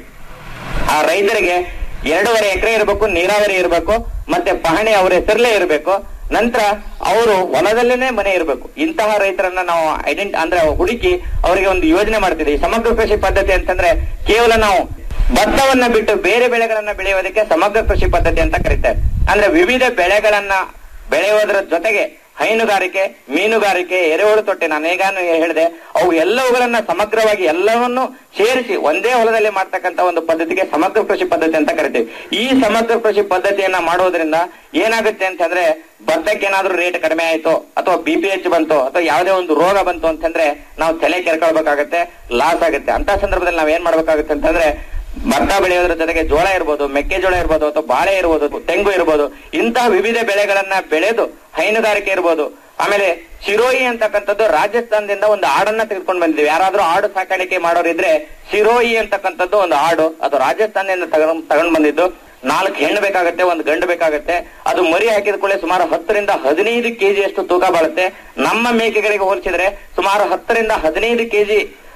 ಆ ರೈತರಿಗೆ ಎರಡೂವರೆ ಎಕರೆ ಇರಬೇಕು ನೀರಾವರಿ ಇರಬೇಕು ಮತ್ತೆ ಪಹಣಿ ಅವರ ಹೆಸರಲ್ಲೇ ಇರಬೇಕು ನಂತರ ಅವರು ಹೊಲದಲ್ಲೇನೆ ಮನೆ ಇರಬೇಕು ಇಂತಹ ರೈತರನ್ನ ನಾವು ಐಡೆಂಟ್ ಅಂದ್ರೆ ಹುಡುಕಿ ಅವರಿಗೆ ಒಂದು ಯೋಜನೆ ಮಾಡ್ತಿದ್ದೀವಿ ಸಮಗ್ರ ಕೃಷಿ ಪದ್ಧತಿ ಅಂತಂದ್ರೆ ಕೇವಲ ನಾವು ಭತ್ತವನ್ನ ಬಿಟ್ಟು ಬೇರೆ ಬೆಳೆಗಳನ್ನ ಬೆಳೆಯೋದಕ್ಕೆ ಸಮಗ್ರ ಕೃಷಿ ಪದ್ಧತಿ ಅಂತ ಕರೀತಾರೆ ಅಂದ್ರೆ ವಿವಿಧ ಬೆಳೆಗಳನ್ನ ಬೆಳೆಯೋದರ ಜೊತೆಗೆ ಹೈನುಗಾರಿಕೆ ಮೀನುಗಾರಿಕೆ ಎರೆಹುಳು ತೊಟ್ಟೆ ನಾನು ಈಗಾನು ಹೇಳಿದೆ ಅವು ಎಲ್ಲವುಗಳನ್ನ ಸಮಗ್ರವಾಗಿ ಎಲ್ಲವನ್ನು ಸೇರಿಸಿ ಒಂದೇ ಹೊಲದಲ್ಲಿ ಮಾಡ್ತಕ್ಕಂತ ಒಂದು ಪದ್ಧತಿಗೆ ಸಮಗ್ರ ಕೃಷಿ ಪದ್ಧತಿ ಅಂತ ಕರಿತೀವಿ ಈ ಸಮಗ್ರ ಕೃಷಿ ಪದ್ಧತಿಯನ್ನ ಮಾಡೋದ್ರಿಂದ ಏನಾಗುತ್ತೆ ಅಂತಂದ್ರೆ ಭತ್ತಕ್ಕೆ ಏನಾದ್ರೂ ರೇಟ್ ಕಡಿಮೆ ಆಯ್ತು ಅಥವಾ ಬಿ ಪಿ ಎಚ್ ಬಂತು ಅಥವಾ ಯಾವುದೇ ಒಂದು ರೋಗ ಬಂತು ಅಂತಂದ್ರೆ ನಾವು ತಲೆ ಕೆರ್ಕೊಳ್ಬೇಕಾಗತ್ತೆ ಲಾಸ್ ಆಗುತ್ತೆ ಅಂತ ಸಂದರ್ಭದಲ್ಲಿ ನಾವ್ ಏನ್ ಮಾಡ್ಬೇಕಾಗುತ್ತೆ ಅಂತಂದ್ರೆ ಭತ್ತ ಬೆಳೆಯೋದ್ರ ಜೊತೆಗೆ ಜೋಳ ಇರ್ಬೋದು ಮೆಕ್ಕೆಜೋಳ ಇರ್ಬೋದು ಅಥವಾ ಬಾಳೆ ಇರ್ಬೋದು ತೆಂಗು ಇರ್ಬೋದು ಇಂತಹ ವಿವಿಧ ಬೆಳೆಗಳನ್ನ ಬೆಳೆದು ಹೈನುಗಾರಿಕೆ ಇರ್ಬೋದು ಆಮೇಲೆ ಶಿರೋಯಿ ಅಂತಕ್ಕಂಥದ್ದು ರಾಜಸ್ಥಾನದಿಂದ ಒಂದು ಆಡನ್ನ ತೆಗೆದುಕೊಂಡು ಬಂದಿದ್ದೀವಿ ಯಾರಾದ್ರೂ ಆಡು ಸಾಕಾಣಿಕೆ ಮಾಡೋರಿದ್ರೆ ಶಿರೋಯಿ ಅಂತಕ್ಕಂಥದ್ದು ಒಂದು ಆಡು ಅದು ರಾಜಸ್ಥಾನದಿಂದ ತಗೊಂಡ್ ತಗೊಂಡ್ ಬಂದಿದ್ದು ನಾಲ್ಕು ಹೆಣ್ಣು ಬೇಕಾಗತ್ತೆ ಒಂದು ಗಂಡು ಬೇಕಾಗತ್ತೆ ಅದು ಮರಿ ಹಾಕಿದ ಕೂಡಲೇ ಸುಮಾರು ಹತ್ತರಿಂದ ಹದಿನೈದು ಕೆಜಿ ಅಷ್ಟು ತೂಕ ಬಾಳುತ್ತೆ ನಮ್ಮ ಮೇಕೆಗಳಿಗೆ ಹೋಲಿಸಿದ್ರೆ ಸುಮಾರು ಹತ್ತರಿಂದ ಹದಿನೈದು ಕೆಜಿ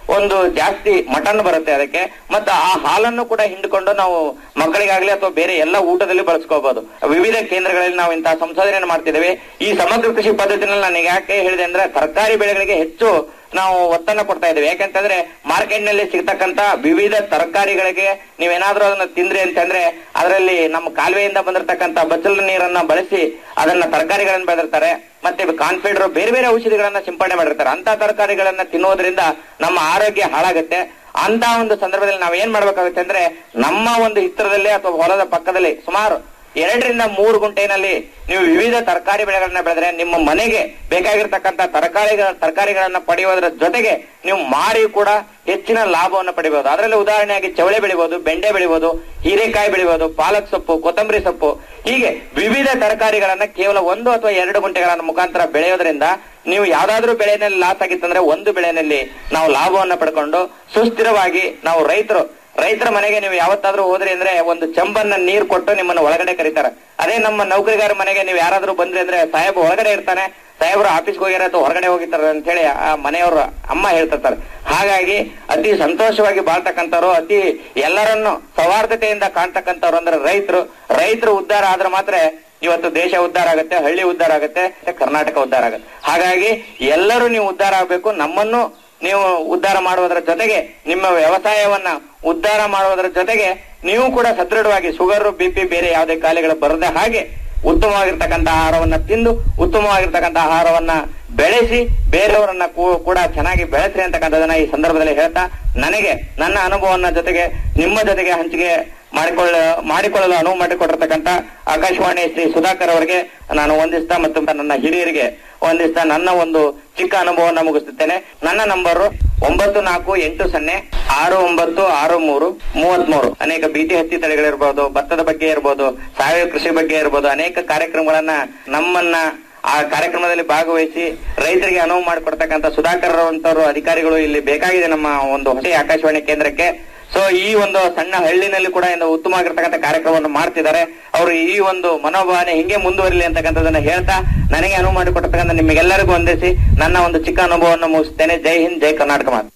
ಒಂದು ಜಾಸ್ತಿ ಮಟನ್ ಬರುತ್ತೆ ಅದಕ್ಕೆ ಮತ್ತು ಆ ಹಾಲನ್ನು ಕೂಡ ಹಿಂಡ್ಕೊಂಡು ನಾವು ಮಕ್ಕಳಿಗಾಗ್ಲಿ ಅಥವಾ ಬೇರೆ ಎಲ್ಲ ಊಟದಲ್ಲಿ ಬಳಸ್ಕೋಬಹುದು ವಿವಿಧ ಕೇಂದ್ರಗಳಲ್ಲಿ ನಾವು ಇಂತಹ ಸಂಶೋಧನೆಯನ್ನು ಮಾಡ್ತಿದ್ದೇವೆ ಈ ಸಮಗ್ರ ಕೃಷಿ ಪದ್ಧತಿನಲ್ಲಿ ನಾನು ಯಾಕೆ ಹೇಳಿದೆ ಅಂದ್ರೆ ತರಕಾರಿ ಬೆಳೆಗಳಿಗೆ ಹೆಚ್ಚು ನಾವು ಒತ್ತನ್ನು ಕೊಡ್ತಾ ಇದ್ದೇವೆ ಯಾಕಂತಂದ್ರೆ ಮಾರ್ಕೆಟ್ ನಲ್ಲಿ ಸಿಗ್ತಕ್ಕಂತ ವಿವಿಧ ತರಕಾರಿಗಳಿಗೆ ನೀವೇನಾದ್ರೂ ಅದನ್ನ ತಿಂದ್ರಿ ಅಂತಂದ್ರೆ ಅದರಲ್ಲಿ ನಮ್ಮ ಕಾಲುವೆಯಿಂದ ಬಂದಿರತಕ್ಕಂತ ಬಚ್ಚಲ ನೀರನ್ನ ಬಳಸಿ ಅದನ್ನ ತರಕಾರಿಗಳನ್ನ ಬೆಳೆದಿರ್ತಾರೆ ಮತ್ತೆ ಕಾನ್ಫಿಡರ್ ಬೇರೆ ಬೇರೆ ಔಷಧಿಗಳನ್ನ ಸಿಂಪಡಣೆ ಮಾಡಿರ್ತಾರೆ ಅಂತ ತರಕಾರಿಗಳನ್ನ ತಿನ್ನೋದ್ರಿಂದ ನಮ್ಮ ಆರೋಗ್ಯ ಹಾಳಾಗುತ್ತೆ ಅಂತ ಒಂದು ಸಂದರ್ಭದಲ್ಲಿ ನಾವ್ ಏನ್ ಮಾಡ್ಬೇಕಾಗುತ್ತೆ ಅಂದ್ರೆ ನಮ್ಮ ಒಂದು ಹಿತ್ತರದಲ್ಲಿ ಅಥವಾ ಹೊಲದ ಪಕ್ಕದಲ್ಲಿ ಸುಮಾರು ಎರಡರಿಂದ ಮೂರು ಗುಂಟೆನಲ್ಲಿ ನೀವು ವಿವಿಧ ತರಕಾರಿ ಬೆಳೆಗಳನ್ನ ಬೆಳೆದ್ರೆ ನಿಮ್ಮ ಮನೆಗೆ ಬೇಕಾಗಿರ್ತಕ್ಕಂಥ ತರಕಾರಿಗಳ ತರಕಾರಿಗಳನ್ನ ಪಡೆಯುವುದರ ಜೊತೆಗೆ ನೀವು ಮಾರಿ ಕೂಡ ಹೆಚ್ಚಿನ ಲಾಭವನ್ನು ಪಡಿಬಹುದು ಅದರಲ್ಲಿ ಉದಾಹರಣೆಯಾಗಿ ಚವಳೆ ಬೆಳಿಬಹುದು ಬೆಂಡೆ ಬೆಳಿಬಹುದು ಹೀರೆಕಾಯಿ ಬೆಳಿಬಹುದು ಪಾಲಕ್ ಸೊಪ್ಪು ಕೊತ್ತಂಬರಿ ಸೊಪ್ಪು ಹೀಗೆ ವಿವಿಧ ತರಕಾರಿಗಳನ್ನ ಕೇವಲ ಒಂದು ಅಥವಾ ಎರಡು ಗುಂಟೆಗಳ ಮುಖಾಂತರ ಬೆಳೆಯೋದ್ರಿಂದ ನೀವು ಯಾವ್ದಾದ್ರೂ ಬೆಳೆನಲ್ಲಿ ಲಾಸ್ ಆಗಿತ್ತಂದ್ರೆ ಒಂದು ಬೆಳೆನಲ್ಲಿ ನಾವು ಲಾಭವನ್ನ ಪಡ್ಕೊಂಡು ಸುಸ್ಥಿರವಾಗಿ ನಾವು ರೈತರು ರೈತರ ಮನೆಗೆ ನೀವು ಯಾವತ್ತಾದ್ರೂ ಹೋದ್ರಿ ಅಂದ್ರೆ ಒಂದು ಚಂಬನ್ನ ನೀರ್ ಕೊಟ್ಟು ನಿಮ್ಮನ್ನ ಒಳಗಡೆ ಕರೀತಾರೆ ಅದೇ ನಮ್ಮ ನೌಕರಿಗಾರ ಮನೆಗೆ ನೀವು ಯಾರಾದ್ರೂ ಬಂದ್ರಿ ಅಂದ್ರೆ ಸಾಹೇಬ್ ಒಳಗಡೆ ಇರ್ತಾನೆ ಸಾಹೇಬ್ರು ಆಫೀಸ್ಗೆ ಹೋಗ್ಯಾರ ಅಥವಾ ಹೊರಗಡೆ ಹೋಗಿರ್ತಾರೆ ಅಂತ ಹೇಳಿ ಆ ಮನೆಯವರು ಅಮ್ಮ ಹೇಳ್ತಿರ್ತಾರೆ ಹಾಗಾಗಿ ಅತಿ ಸಂತೋಷವಾಗಿ ಬಾಳ್ತಕ್ಕಂಥವ್ರು ಅತಿ ಎಲ್ಲರನ್ನು ಸೌಹಾರ್ದತೆಯಿಂದ ಕಾಣ್ತಕ್ಕಂಥವ್ರು ಅಂದ್ರೆ ರೈತರು ರೈತರು ಉದ್ಧಾರ ಆದ್ರೆ ಮಾತ್ರ ಇವತ್ತು ದೇಶ ಉದ್ಧಾರ ಆಗುತ್ತೆ ಹಳ್ಳಿ ಉದ್ಧಾರ ಆಗುತ್ತೆ ಮತ್ತೆ ಕರ್ನಾಟಕ ಉದ್ಧಾರ ಆಗುತ್ತೆ ಹಾಗಾಗಿ ಎಲ್ಲರೂ ನೀವು ಉದ್ಧಾರ ಆಗಬೇಕು ನಮ್ಮನ್ನು ನೀವು ಉದ್ಧಾರ ಮಾಡುವುದರ ಜೊತೆಗೆ ನಿಮ್ಮ ವ್ಯವಸಾಯವನ್ನ ಉದ್ಧಾರ ಮಾಡುವುದರ ಜೊತೆಗೆ ನೀವು ಕೂಡ ಸದೃಢವಾಗಿ ಶುಗರ್ ಬಿಪಿ ಬೇರೆ ಯಾವುದೇ ಕಾಯಿಲೆಗಳು ಬರದೆ ಹಾಗೆ ಉತ್ತಮವಾಗಿರ್ತಕ್ಕಂಥ ಆಹಾರವನ್ನ ತಿಂದು ಉತ್ತಮವಾಗಿರ್ತಕ್ಕಂಥ ಆಹಾರವನ್ನ ಬೆಳೆಸಿ ಬೇರೆಯವರನ್ನ ಕೂ- ಕೂಡ ಚೆನ್ನಾಗಿ ಬೆಳೆಸ್ರಿ ಅಂತಕ್ಕಂಥದನ್ನ ಈ ಸಂದರ್ಭದಲ್ಲಿ ಹೇಳ್ತಾ ನನಗೆ ನನ್ನ ಅನುಭವವನ್ನ ಜೊತೆಗೆ ನಿಮ್ಮ ಜೊತೆಗೆ ಹಂಚಿಕೆ ಮಾಡಿಕೊಳ್ಳ ಮಾಡಿಕೊಳ್ಳಲು ಅನುವು ಮಾಡಿಕೊಟ್ಟಿರ್ತಕ್ಕಂಥ ಆಕಾಶವಾಣಿ ಶ್ರೀ ಸುಧಾಕರ್ ಅವರಿಗೆ ನಾನು ವಂದಿಸ್ತಾ ಮತ್ತು ನನ್ನ ಹಿರಿಯರಿಗೆ ವಂದಿಸ್ತಾ ನನ್ನ ಒಂದು ಚಿಕ್ಕ ಅನುಭವವನ್ನು ಮುಗಿಸುತ್ತೇನೆ ನನ್ನ ನಂಬರ್ ಒಂಬತ್ತು ನಾಲ್ಕು ಎಂಟು ಸೊನ್ನೆ ಆರು ಒಂಬತ್ತು ಆರು ಮೂರು ಮೂವತ್ತ್ ಮೂರು ಅನೇಕ ಬೀಟಿ ಹತ್ತಿ ತಳಿಗಳಿರ್ಬೋದು ಭತ್ತದ ಬಗ್ಗೆ ಇರ್ಬೋದು ಸಾವಯವ ಕೃಷಿ ಬಗ್ಗೆ ಇರ್ಬೋದು ಅನೇಕ ಕಾರ್ಯಕ್ರಮಗಳನ್ನ ನಮ್ಮನ್ನ ಆ ಕಾರ್ಯಕ್ರಮದಲ್ಲಿ ಭಾಗವಹಿಸಿ ರೈತರಿಗೆ ಅನುವು ಮಾಡಿಕೊಡ್ತಕ್ಕಂಥ ಸುಧಾಕರ್ ಅಂತವರು ಅಧಿಕಾರಿಗಳು ಇಲ್ಲಿ ಬೇಕಾಗಿದೆ ನಮ್ಮ ಒಂದು ಹೊಸ ಆಕಾಶವಾಣಿ ಕೇಂದ್ರಕ್ಕೆ ಸೊ ಈ ಒಂದು ಸಣ್ಣ ಹಳ್ಳಿನಲ್ಲಿ ಕೂಡ ಒಂದು ಉತ್ತಮವಾಗಿರ್ತಕ್ಕಂಥ ಕಾರ್ಯಕ್ರಮವನ್ನು ಮಾಡ್ತಿದ್ದಾರೆ ಅವರು ಈ ಒಂದು ಮನೋಭಾವನೆ ಹಿಂಗೆ ಮುಂದುವರಿಲಿ ಅಂತಕ್ಕಂಥದನ್ನ ಹೇಳ್ತಾ ನನಗೆ ಅನುವು ಮಾಡಿಕೊಡ್ತಕ್ಕಂಥ ನಿಮಗೆಲ್ಲರಿಗೂ ವಂದಿಸಿ ನನ್ನ ಒಂದು ಚಿಕ್ಕ ಅನುಭವವನ್ನು ಮುಗಿಸ್ತೇನೆ ಜೈ ಹಿಂದ್ ಜೈ ಕರ್ನಾಟಕ ಮಾತು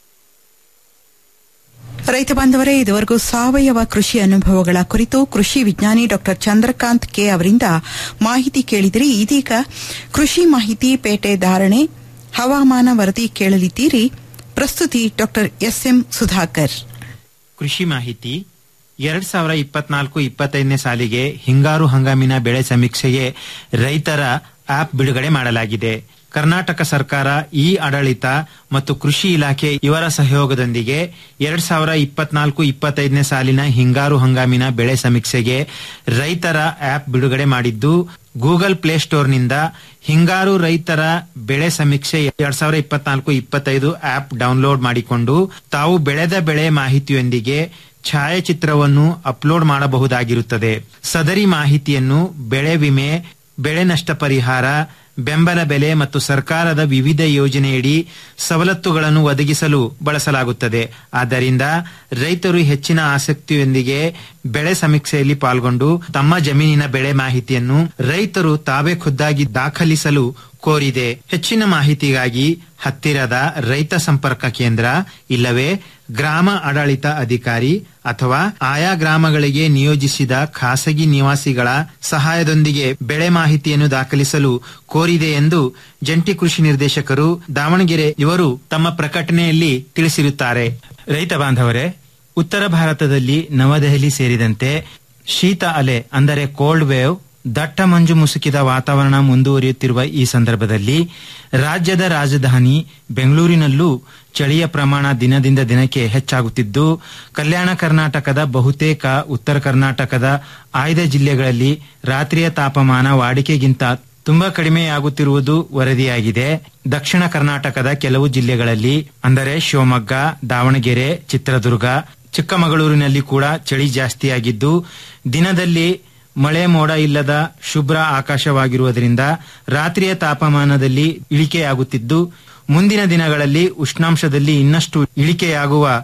ರೈತ ಬಾಂಧವರೇ ಇದುವರೆಗೂ ಸಾವಯವ ಕೃಷಿ ಅನುಭವಗಳ ಕುರಿತು ಕೃಷಿ ವಿಜ್ಞಾನಿ ಡಾ ಚಂದ್ರಕಾಂತ್ ಕೆ ಅವರಿಂದ ಮಾಹಿತಿ ಕೇಳಿದಿರಿ ಇದೀಗ ಕೃಷಿ ಮಾಹಿತಿ ಪೇಟೆ ಧಾರಣೆ ಹವಾಮಾನ ವರದಿ ಕೇಳಲಿದ್ದೀರಿ ಪ್ರಸ್ತುತಿ ಡಾ ಎಸ್ಎಂ ಸುಧಾಕರ್ ಕೃಷಿ ಮಾಹಿತಿ ಎರಡ್ ಸಾವಿರ ಇಪ್ಪತ್ನಾಲ್ಕು ಇಪ್ಪತ್ತೈದನೇ ಸಾಲಿಗೆ ಹಿಂಗಾರು ಹಂಗಾಮಿನ ಬೆಳೆ ಸಮೀಕ್ಷೆಗೆ ರೈತರ ಆಪ್ ಬಿಡುಗಡೆ ಮಾಡಲಾಗಿದೆ ಕರ್ನಾಟಕ ಸರ್ಕಾರ ಇ ಆಡಳಿತ ಮತ್ತು ಕೃಷಿ ಇಲಾಖೆ ಇವರ ಸಹಯೋಗದೊಂದಿಗೆ ಎರಡ್ ಸಾವಿರ ಇಪ್ಪತ್ನಾಲ್ಕು ಇಪ್ಪತ್ತೈದನೇ ಸಾಲಿನ ಹಿಂಗಾರು ಹಂಗಾಮಿನ ಬೆಳೆ ಸಮೀಕ್ಷೆಗೆ ರೈತರ ಆಪ್ ಬಿಡುಗಡೆ ಮಾಡಿದ್ದು ಗೂಗಲ್ ಪ್ಲೇಸ್ಟೋರ್ನಿಂದ ಹಿಂಗಾರು ರೈತರ ಬೆಳೆ ಸಮೀಕ್ಷೆ ಎರಡ್ ಸಾವಿರ ಇಪ್ಪತ್ನಾಲ್ಕು ಇಪ್ಪತ್ತೈದು ಆಪ್ ಡೌನ್ಲೋಡ್ ಮಾಡಿಕೊಂಡು ತಾವು ಬೆಳೆದ ಬೆಳೆ ಮಾಹಿತಿಯೊಂದಿಗೆ ಛಾಯಾಚಿತ್ರವನ್ನು ಅಪ್ಲೋಡ್ ಮಾಡಬಹುದಾಗಿರುತ್ತದೆ ಸದರಿ ಮಾಹಿತಿಯನ್ನು ಬೆಳೆ ವಿಮೆ ಬೆಳೆ ನಷ್ಟ ಪರಿಹಾರ ಬೆಂಬಲ ಬೆಲೆ ಮತ್ತು ಸರ್ಕಾರದ ವಿವಿಧ ಯೋಜನೆಯಡಿ ಸವಲತ್ತುಗಳನ್ನು ಒದಗಿಸಲು ಬಳಸಲಾಗುತ್ತದೆ ಆದ್ದರಿಂದ ರೈತರು ಹೆಚ್ಚಿನ ಆಸಕ್ತಿಯೊಂದಿಗೆ ಬೆಳೆ ಸಮೀಕ್ಷೆಯಲ್ಲಿ ಪಾಲ್ಗೊಂಡು ತಮ್ಮ ಜಮೀನಿನ ಬೆಳೆ ಮಾಹಿತಿಯನ್ನು ರೈತರು ತಾವೇ ಖುದ್ದಾಗಿ ದಾಖಲಿಸಲು ಕೋರಿದೆ ಹೆಚ್ಚಿನ ಮಾಹಿತಿಗಾಗಿ ಹತ್ತಿರದ ರೈತ ಸಂಪರ್ಕ ಕೇಂದ್ರ ಇಲ್ಲವೇ ಗ್ರಾಮ ಆಡಳಿತ ಅಧಿಕಾರಿ ಅಥವಾ ಆಯಾ ಗ್ರಾಮಗಳಿಗೆ ನಿಯೋಜಿಸಿದ ಖಾಸಗಿ ನಿವಾಸಿಗಳ ಸಹಾಯದೊಂದಿಗೆ ಬೆಳೆ ಮಾಹಿತಿಯನ್ನು ದಾಖಲಿಸಲು ಕೋರಿದೆ ಎಂದು ಜಂಟಿ ಕೃಷಿ ನಿರ್ದೇಶಕರು ದಾವಣಗೆರೆ ಇವರು ತಮ್ಮ ಪ್ರಕಟಣೆಯಲ್ಲಿ ತಿಳಿಸಿರುತ್ತಾರೆ ರೈತ ಬಾಂಧವರೇ ಉತ್ತರ ಭಾರತದಲ್ಲಿ ನವದೆಹಲಿ ಸೇರಿದಂತೆ ಶೀತ ಅಲೆ ಅಂದರೆ ಕೋಲ್ಡ್ ವೇವ್ ದಟ್ಟ ಮಂಜು ಮುಸುಕಿದ ವಾತಾವರಣ ಮುಂದುವರಿಯುತ್ತಿರುವ ಈ ಸಂದರ್ಭದಲ್ಲಿ ರಾಜ್ಯದ ರಾಜಧಾನಿ ಬೆಂಗಳೂರಿನಲ್ಲೂ ಚಳಿಯ ಪ್ರಮಾಣ ದಿನದಿಂದ ದಿನಕ್ಕೆ ಹೆಚ್ಚಾಗುತ್ತಿದ್ದು ಕಲ್ಯಾಣ ಕರ್ನಾಟಕದ ಬಹುತೇಕ ಉತ್ತರ ಕರ್ನಾಟಕದ ಆಯ್ದ ಜಿಲ್ಲೆಗಳಲ್ಲಿ ರಾತ್ರಿಯ ತಾಪಮಾನ ವಾಡಿಕೆಗಿಂತ ತುಂಬಾ ಕಡಿಮೆಯಾಗುತ್ತಿರುವುದು ವರದಿಯಾಗಿದೆ ದಕ್ಷಿಣ ಕರ್ನಾಟಕದ ಕೆಲವು ಜಿಲ್ಲೆಗಳಲ್ಲಿ ಅಂದರೆ ಶಿವಮೊಗ್ಗ ದಾವಣಗೆರೆ ಚಿತ್ರದುರ್ಗ ಚಿಕ್ಕಮಗಳೂರಿನಲ್ಲಿ ಕೂಡ ಚಳಿ ಜಾಸ್ತಿಯಾಗಿದ್ದು ದಿನದಲ್ಲಿ ಮಳೆ ಮೋಡ ಇಲ್ಲದ ಶುಭ್ರ ಆಕಾಶವಾಗಿರುವುದರಿಂದ ರಾತ್ರಿಯ ತಾಪಮಾನದಲ್ಲಿ ಇಳಿಕೆಯಾಗುತ್ತಿದ್ದು ಮುಂದಿನ ದಿನಗಳಲ್ಲಿ ಉಷ್ಣಾಂಶದಲ್ಲಿ ಇನ್ನಷ್ಟು ಇಳಿಕೆಯಾಗುವ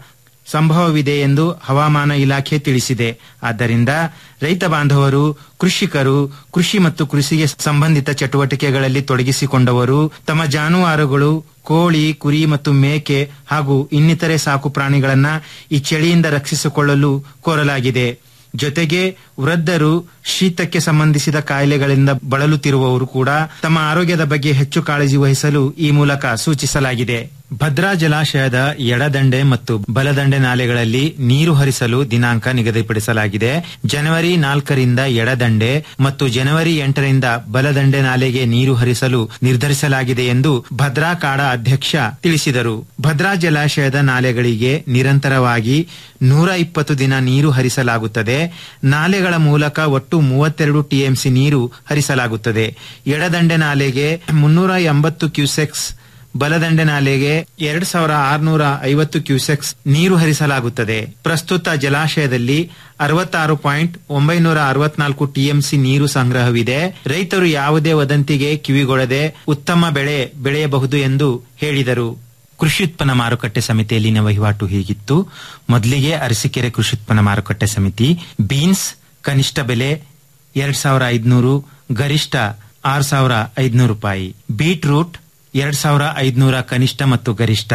ಸಂಭವವಿದೆ ಎಂದು ಹವಾಮಾನ ಇಲಾಖೆ ತಿಳಿಸಿದೆ ಆದ್ದರಿಂದ ರೈತ ಬಾಂಧವರು ಕೃಷಿಕರು ಕೃಷಿ ಮತ್ತು ಕೃಷಿಗೆ ಸಂಬಂಧಿತ ಚಟುವಟಿಕೆಗಳಲ್ಲಿ ತೊಡಗಿಸಿಕೊಂಡವರು ತಮ್ಮ ಜಾನುವಾರುಗಳು ಕೋಳಿ ಕುರಿ ಮತ್ತು ಮೇಕೆ ಹಾಗೂ ಇನ್ನಿತರೆ ಸಾಕು ಪ್ರಾಣಿಗಳನ್ನ ಈ ಚಳಿಯಿಂದ ರಕ್ಷಿಸಿಕೊಳ್ಳಲು ಕೋರಲಾಗಿದೆ ಜೊತೆಗೆ ವೃದ್ಧರು ಶೀತಕ್ಕೆ ಸಂಬಂಧಿಸಿದ ಕಾಯಿಲೆಗಳಿಂದ ಬಳಲುತ್ತಿರುವವರು ಕೂಡ ತಮ್ಮ ಆರೋಗ್ಯದ ಬಗ್ಗೆ ಹೆಚ್ಚು ಕಾಳಜಿ ವಹಿಸಲು ಈ ಮೂಲಕ ಸೂಚಿಸಲಾಗಿದೆ ಭದ್ರಾ ಜಲಾಶಯದ ಎಡದಂಡೆ ಮತ್ತು ಬಲದಂಡೆ ನಾಲೆಗಳಲ್ಲಿ ನೀರು ಹರಿಸಲು ದಿನಾಂಕ ನಿಗದಿಪಡಿಸಲಾಗಿದೆ ಜನವರಿ ನಾಲ್ಕರಿಂದ ಎಡದಂಡೆ ಮತ್ತು ಜನವರಿ ಎಂಟರಿಂದ ಬಲದಂಡೆ ನಾಲೆಗೆ ನೀರು ಹರಿಸಲು ನಿರ್ಧರಿಸಲಾಗಿದೆ ಎಂದು ಭದ್ರಾ ಕಾಡ ಅಧ್ಯಕ್ಷ ತಿಳಿಸಿದರು ಭದ್ರಾ ಜಲಾಶಯದ ನಾಲೆಗಳಿಗೆ ನಿರಂತರವಾಗಿ ನೂರ ಇಪ್ಪತ್ತು ದಿನ ನೀರು ಹರಿಸಲಾಗುತ್ತದೆ ನಾಲೆಗಳ ಮೂಲಕ ಒಟ್ಟು ಮೂವತ್ತೆರಡು ಟಿಎಂಸಿ ನೀರು ಹರಿಸಲಾಗುತ್ತದೆ ಎಡದಂಡೆ ನಾಲೆಗೆ ಮುನ್ನೂರ ಎಂಬತ್ತು ಕ್ಯೂಸೆಕ್ಸ್ ಬಲದಂಡೆ ನಾಲೆಗೆ ಎರಡ್ ಸಾವಿರ ಆರುನೂರ ಐವತ್ತು ಕ್ಯೂಸೆಕ್ಸ್ ನೀರು ಹರಿಸಲಾಗುತ್ತದೆ ಪ್ರಸ್ತುತ ಜಲಾಶಯದಲ್ಲಿ ಅರವತ್ತಾರು ಪಾಯಿಂಟ್ ಒಂಬೈನೂರ ಅರವತ್ನಾಲ್ಕು ಟಿಎಂಸಿ ನೀರು ಸಂಗ್ರಹವಿದೆ ರೈತರು ಯಾವುದೇ ವದಂತಿಗೆ ಕಿವಿಗೊಡದೆ ಉತ್ತಮ ಬೆಳೆ ಬೆಳೆಯಬಹುದು ಎಂದು ಹೇಳಿದರು ಕೃಷಿ ಉತ್ಪನ್ನ ಮಾರುಕಟ್ಟೆ ಸಮಿತಿಯಲ್ಲಿನ ವಹಿವಾಟು ಹೀಗಿತ್ತು ಮೊದಲಿಗೆ ಅರಸೀಕೆರೆ ಕೃಷಿ ಉತ್ಪನ್ನ ಮಾರುಕಟ್ಟೆ ಸಮಿತಿ ಬೀನ್ಸ್ ಕನಿಷ್ಠ ಬೆಲೆ ಎರಡ್ ಸಾವಿರ ಐದುನೂರು ಗರಿಷ್ಠ ಆರು ಸಾವಿರ ಐದುನೂರು ರೂಪಾಯಿ ಬೀಟ್ರೂಟ್ ಎರಡ್ ಸಾವಿರ ಐದುನೂರ ಕನಿಷ್ಠ ಮತ್ತು ಗರಿಷ್ಠ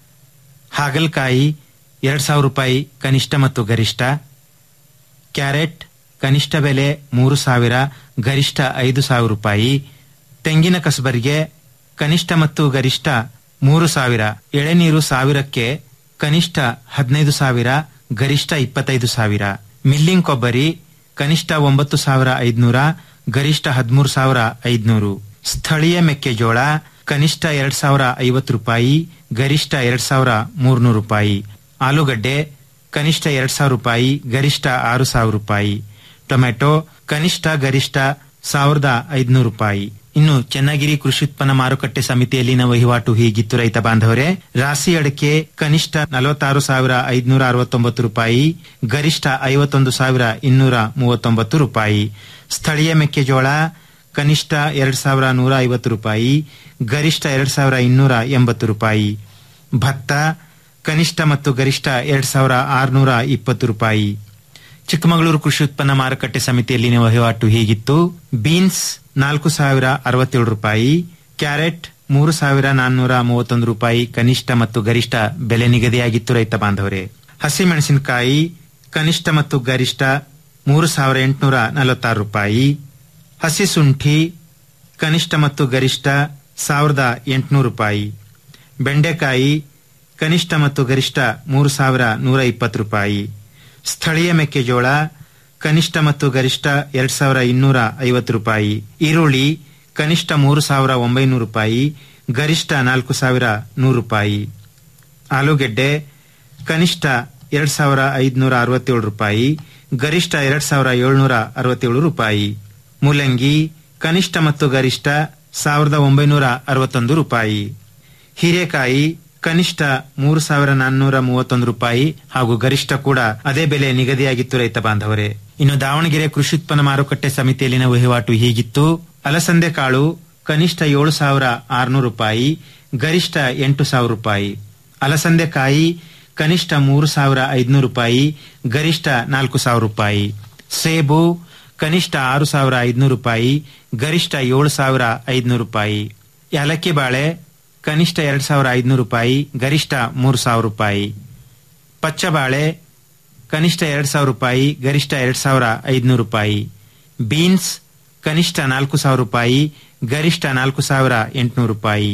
ಹಾಗಲಕಾಯಿ ಎರಡ್ ಸಾವಿರ ರೂಪಾಯಿ ಕನಿಷ್ಠ ಮತ್ತು ಗರಿಷ್ಠ ಕ್ಯಾರೆಟ್ ಕನಿಷ್ಠ ಬೆಲೆ ಮೂರು ಸಾವಿರ ಗರಿಷ್ಠ ಐದು ಸಾವಿರ ರೂಪಾಯಿ ತೆಂಗಿನ ಕಸಬರಿಗೆ ಕನಿಷ್ಠ ಮತ್ತು ಗರಿಷ್ಠ ಮೂರು ಸಾವಿರ ಎಳೆನೀರು ಸಾವಿರಕ್ಕೆ ಕನಿಷ್ಠ ಹದಿನೈದು ಸಾವಿರ ಗರಿಷ್ಠ ಇಪ್ಪತ್ತೈದು ಸಾವಿರ ಮಿಲ್ಲಿಂಗ್ ಕೊಬ್ಬರಿ ಕನಿಷ್ಠ ಒಂಬತ್ತು ಸಾವಿರ ಐದುನೂರ ಗರಿಷ್ಠ ಹದಿಮೂರು ಸಾವಿರ ಐದುನೂರು ಸ್ಥಳೀಯ ಮೆಕ್ಕೆಜೋಳ ಕನಿಷ್ಠ ಎರಡ್ ಸಾವಿರ ಐವತ್ತು ರೂಪಾಯಿ ಗರಿಷ್ಠ ಎರಡ್ ಸಾವಿರ ಮೂರ್ನೂರು ರೂಪಾಯಿ ಆಲೂಗಡ್ಡೆ ಕನಿಷ್ಠ ಎರಡ್ ಸಾವಿರ ರೂಪಾಯಿ ಗರಿಷ್ಠ ಆರು ಸಾವಿರ ರೂಪಾಯಿ ಟೊಮೆಟೊ ಕನಿಷ್ಠ ಗರಿಷ್ಠ ಸಾವಿರದ ಐದುನೂರು ರೂಪಾಯಿ ಇನ್ನು ಚನ್ನಗಿರಿ ಕೃಷಿ ಉತ್ಪನ್ನ ಮಾರುಕಟ್ಟೆ ಸಮಿತಿಯಲ್ಲಿನ ವಹಿವಾಟು ಹೀಗಿತ್ತು ರೈತ ಬಾಂಧವರೇ ರಾಸಿ ಅಡಕೆ ಕನಿಷ್ಠ ನಲವತ್ತಾರು ಸಾವಿರ ಐದುನೂರ ಅರವತ್ತೊಂಬತ್ತು ರೂಪಾಯಿ ಗರಿಷ್ಠ ಐವತ್ತೊಂದು ಸಾವಿರ ಇನ್ನೂರ ಮೂವತ್ತೊಂಬತ್ತು ರೂಪಾಯಿ ಸ್ಥಳೀಯ ಮೆಕ್ಕೆಜೋಳ ಕನಿಷ್ಠ ಎರಡ್ ಸಾವಿರ ನೂರ ಐವತ್ತು ರೂಪಾಯಿ ಗರಿಷ್ಠ ಎರಡ್ ಸಾವಿರ ಇನ್ನೂರ ಎಂಬತ್ತು ರೂಪಾಯಿ ಭತ್ತ ಕನಿಷ್ಠ ಮತ್ತು ಗರಿಷ್ಠ ಎರಡ್ ಸಾವಿರ ಆರುನೂರ ಇಪ್ಪತ್ತು ರೂಪಾಯಿ ಚಿಕ್ಕಮಗಳೂರು ಕೃಷಿ ಉತ್ಪನ್ನ ಮಾರುಕಟ್ಟೆ ಸಮಿತಿಯಲ್ಲಿನ ವಹಿವಾಟು ಹೀಗಿತ್ತು ಬೀನ್ಸ್ ನಾಲ್ಕು ಸಾವಿರ ಅರವತ್ತೇಳು ರೂಪಾಯಿ ಕ್ಯಾರೆಟ್ ಮೂರು ಸಾವಿರ ನಾನ್ನೂರ ಮೂವತ್ತೊಂದು ರೂಪಾಯಿ ಕನಿಷ್ಠ ಮತ್ತು ಗರಿಷ್ಠ ಬೆಲೆ ನಿಗದಿಯಾಗಿತ್ತು ರೈತ ಬಾಂಧವರೇ ಹಸಿಮೆಣಸಿನಕಾಯಿ ಕನಿಷ್ಠ ಮತ್ತು ಗರಿಷ್ಠ ಮೂರು ಸಾವಿರ ಎಂಟುನೂರ ನಲವತ್ತಾರು ರೂಪಾಯಿ ಹಸಿ ಶುಂಠಿ ಕನಿಷ್ಠ ಮತ್ತು ಗರಿಷ್ಠ ಸಾವಿರದ ಎಂಟುನೂರು ರೂಪಾಯಿ ಬೆಂಡೆಕಾಯಿ ಕನಿಷ್ಠ ಮತ್ತು ಗರಿಷ್ಠ ಮೂರು ಸಾವಿರ ನೂರ ಇಪ್ಪತ್ತು ರೂಪಾಯಿ ಸ್ಥಳೀಯ ಮೆಕ್ಕೆಜೋಳ ಕನಿಷ್ಠ ಮತ್ತು ಗರಿಷ್ಠ ಎರಡ್ ಸಾವಿರ ಇನ್ನೂರ ಐವತ್ತು ರೂಪಾಯಿ ಈರುಳ್ಳಿ ಕನಿಷ್ಠ ಮೂರು ಸಾವಿರ ಒಂಬೈನೂರು ರೂಪಾಯಿ ಗರಿಷ್ಠ ನಾಲ್ಕು ಸಾವಿರ ನೂರು ರೂಪಾಯಿ ಆಲೂಗೆಡ್ಡೆ ಕನಿಷ್ಠ ಎರಡ್ ಸಾವಿರ ಐದುನೂರ ಅರವತ್ತೇಳು ರೂಪಾಯಿ ಗರಿಷ್ಠ ಎರಡ್ ಸಾವಿರ ಏಳ್ನೂರ ಅರವತ್ತೇಳು ರೂಪಾಯಿ ಮೂಲಂಗಿ ಕನಿಷ್ಠ ಮತ್ತು ಗರಿಷ್ಠ ಸಾವಿರದ ಒಂಬೈನೂರ ಅರವತ್ತೊಂದು ರೂಪಾಯಿ ಹೀರೆಕಾಯಿ ಕನಿಷ್ಠ ಮೂರು ಸಾವಿರ ನಾನ್ನೂರ ಮೂವತ್ತೊಂದು ರೂಪಾಯಿ ಹಾಗೂ ಗರಿಷ್ಠ ಕೂಡ ಅದೇ ಬೆಲೆ ನಿಗದಿಯಾಗಿತ್ತು ರೈತ ಬಾಂಧವರೇ ಇನ್ನು ದಾವಣಗೆರೆ ಕೃಷಿ ಉತ್ಪನ್ನ ಮಾರುಕಟ್ಟೆ ಸಮಿತಿಯಲ್ಲಿನ ವಹಿವಾಟು ಹೀಗಿತ್ತು ಅಲಸಂದೆ ಕಾಳು ಕನಿಷ್ಠ ಏಳು ಸಾವಿರ ಆರುನೂರು ರೂಪಾಯಿ ಗರಿಷ್ಠ ಎಂಟು ಸಾವಿರ ರೂಪಾಯಿ ಅಲಸಂದೆ ಕಾಯಿ ಕನಿಷ್ಠ ಮೂರು ಸಾವಿರ ಐದುನೂರು ರೂಪಾಯಿ ಗರಿಷ್ಠ ನಾಲ್ಕು ಸಾವಿರ ರೂಪಾಯಿ ಸೇಬು ಕನಿಷ್ಠ ಆರು ಸಾವಿರ ಐದುನೂರು ರೂಪಾಯಿ ಗರಿಷ್ಠ ಏಳು ಸಾವಿರ ಐದುನೂರು ರೂಪಾಯಿ ಏಲಕ್ಕಿ ಬಾಳೆ ಕನಿಷ್ಠ ಎರಡ್ ಸಾವಿರ ಐದುನೂರು ರೂಪಾಯಿ ಗರಿಷ್ಠ ಮೂರು ಸಾವಿರ ರೂಪಾಯಿ ಪಚ್ಚಬಾಳೆ ಕನಿಷ್ಠ ಎರಡ್ ಸಾವಿರ ರೂಪಾಯಿ ಗರಿಷ್ಠ ಎರಡ್ ಸಾವಿರ ಐದುನೂರು ರೂಪಾಯಿ ಬೀನ್ಸ್ ಕನಿಷ್ಠ ನಾಲ್ಕು ಸಾವಿರ ರೂಪಾಯಿ ಗರಿಷ್ಠ ನಾಲ್ಕು ಸಾವಿರ ಎಂಟುನೂರು ರೂಪಾಯಿ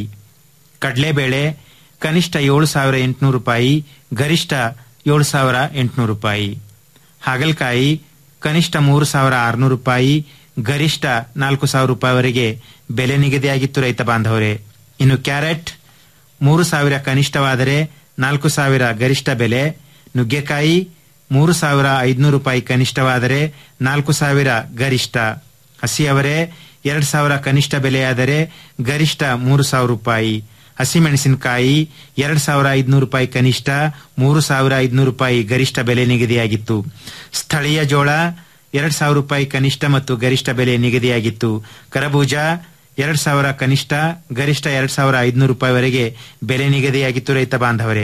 ಕಡಲೆಬೇಳೆ ಕನಿಷ್ಠ ಏಳು ಸಾವಿರ ಎಂಟುನೂರು ರೂಪಾಯಿ ಗರಿಷ್ಠ ಏಳು ಸಾವಿರ ಎಂಟುನೂರು ರೂಪಾಯಿ ಹಾಗಲಕಾಯಿ ಕನಿಷ್ಠ ಮೂರು ಸಾವಿರ ಆರುನೂರು ರೂಪಾಯಿ ಗರಿಷ್ಠ ನಾಲ್ಕು ಸಾವಿರ ರೂಪಾಯಿವರೆಗೆ ಬೆಲೆ ನಿಗದಿಯಾಗಿತ್ತು ರೈತ ಬಾಂಧವರೇ ಇನ್ನು ಕ್ಯಾರೆಟ್ ಮೂರು ಸಾವಿರ ಕನಿಷ್ಠವಾದರೆ ನಾಲ್ಕು ಸಾವಿರ ಗರಿಷ್ಠ ಬೆಲೆ ನುಗ್ಗೆಕಾಯಿ ಮೂರು ಸಾವಿರ ಐದುನೂರು ರೂಪಾಯಿ ಕನಿಷ್ಠವಾದರೆ ನಾಲ್ಕು ಸಾವಿರ ಗರಿಷ್ಠ ಹಸಿಯವರೆ ಎರಡ್ ಸಾವಿರ ಕನಿಷ್ಠ ಬೆಲೆಯಾದರೆ ಗರಿಷ್ಠ ಮೂರು ಸಾವಿರ ರೂಪಾಯಿ ಹಸಿಮೆಣಸಿನಕಾಯಿ ಎರಡ್ ಸಾವಿರ ಐದುನೂರು ರೂಪಾಯಿ ಕನಿಷ್ಠ ಮೂರು ಸಾವಿರ ಐದುನೂರು ರೂಪಾಯಿ ಗರಿಷ್ಠ ಬೆಲೆ ನಿಗದಿಯಾಗಿತ್ತು ಸ್ಥಳೀಯ ಜೋಳ ಎರಡ್ ಸಾವಿರ ರೂಪಾಯಿ ಕನಿಷ್ಠ ಮತ್ತು ಗರಿಷ್ಠ ಬೆಲೆ ನಿಗದಿಯಾಗಿತ್ತು ಕರಬೂಜ ಎರಡ್ ಸಾವಿರ ಕನಿಷ್ಠ ಗರಿಷ್ಠ ಎರಡ್ ಸಾವಿರ ಐದುನೂರು ರೂಪಾಯಿವರೆಗೆ ಬೆಲೆ ನಿಗದಿಯಾಗಿತ್ತು ರೈತ ಬಾಂಧವರೇ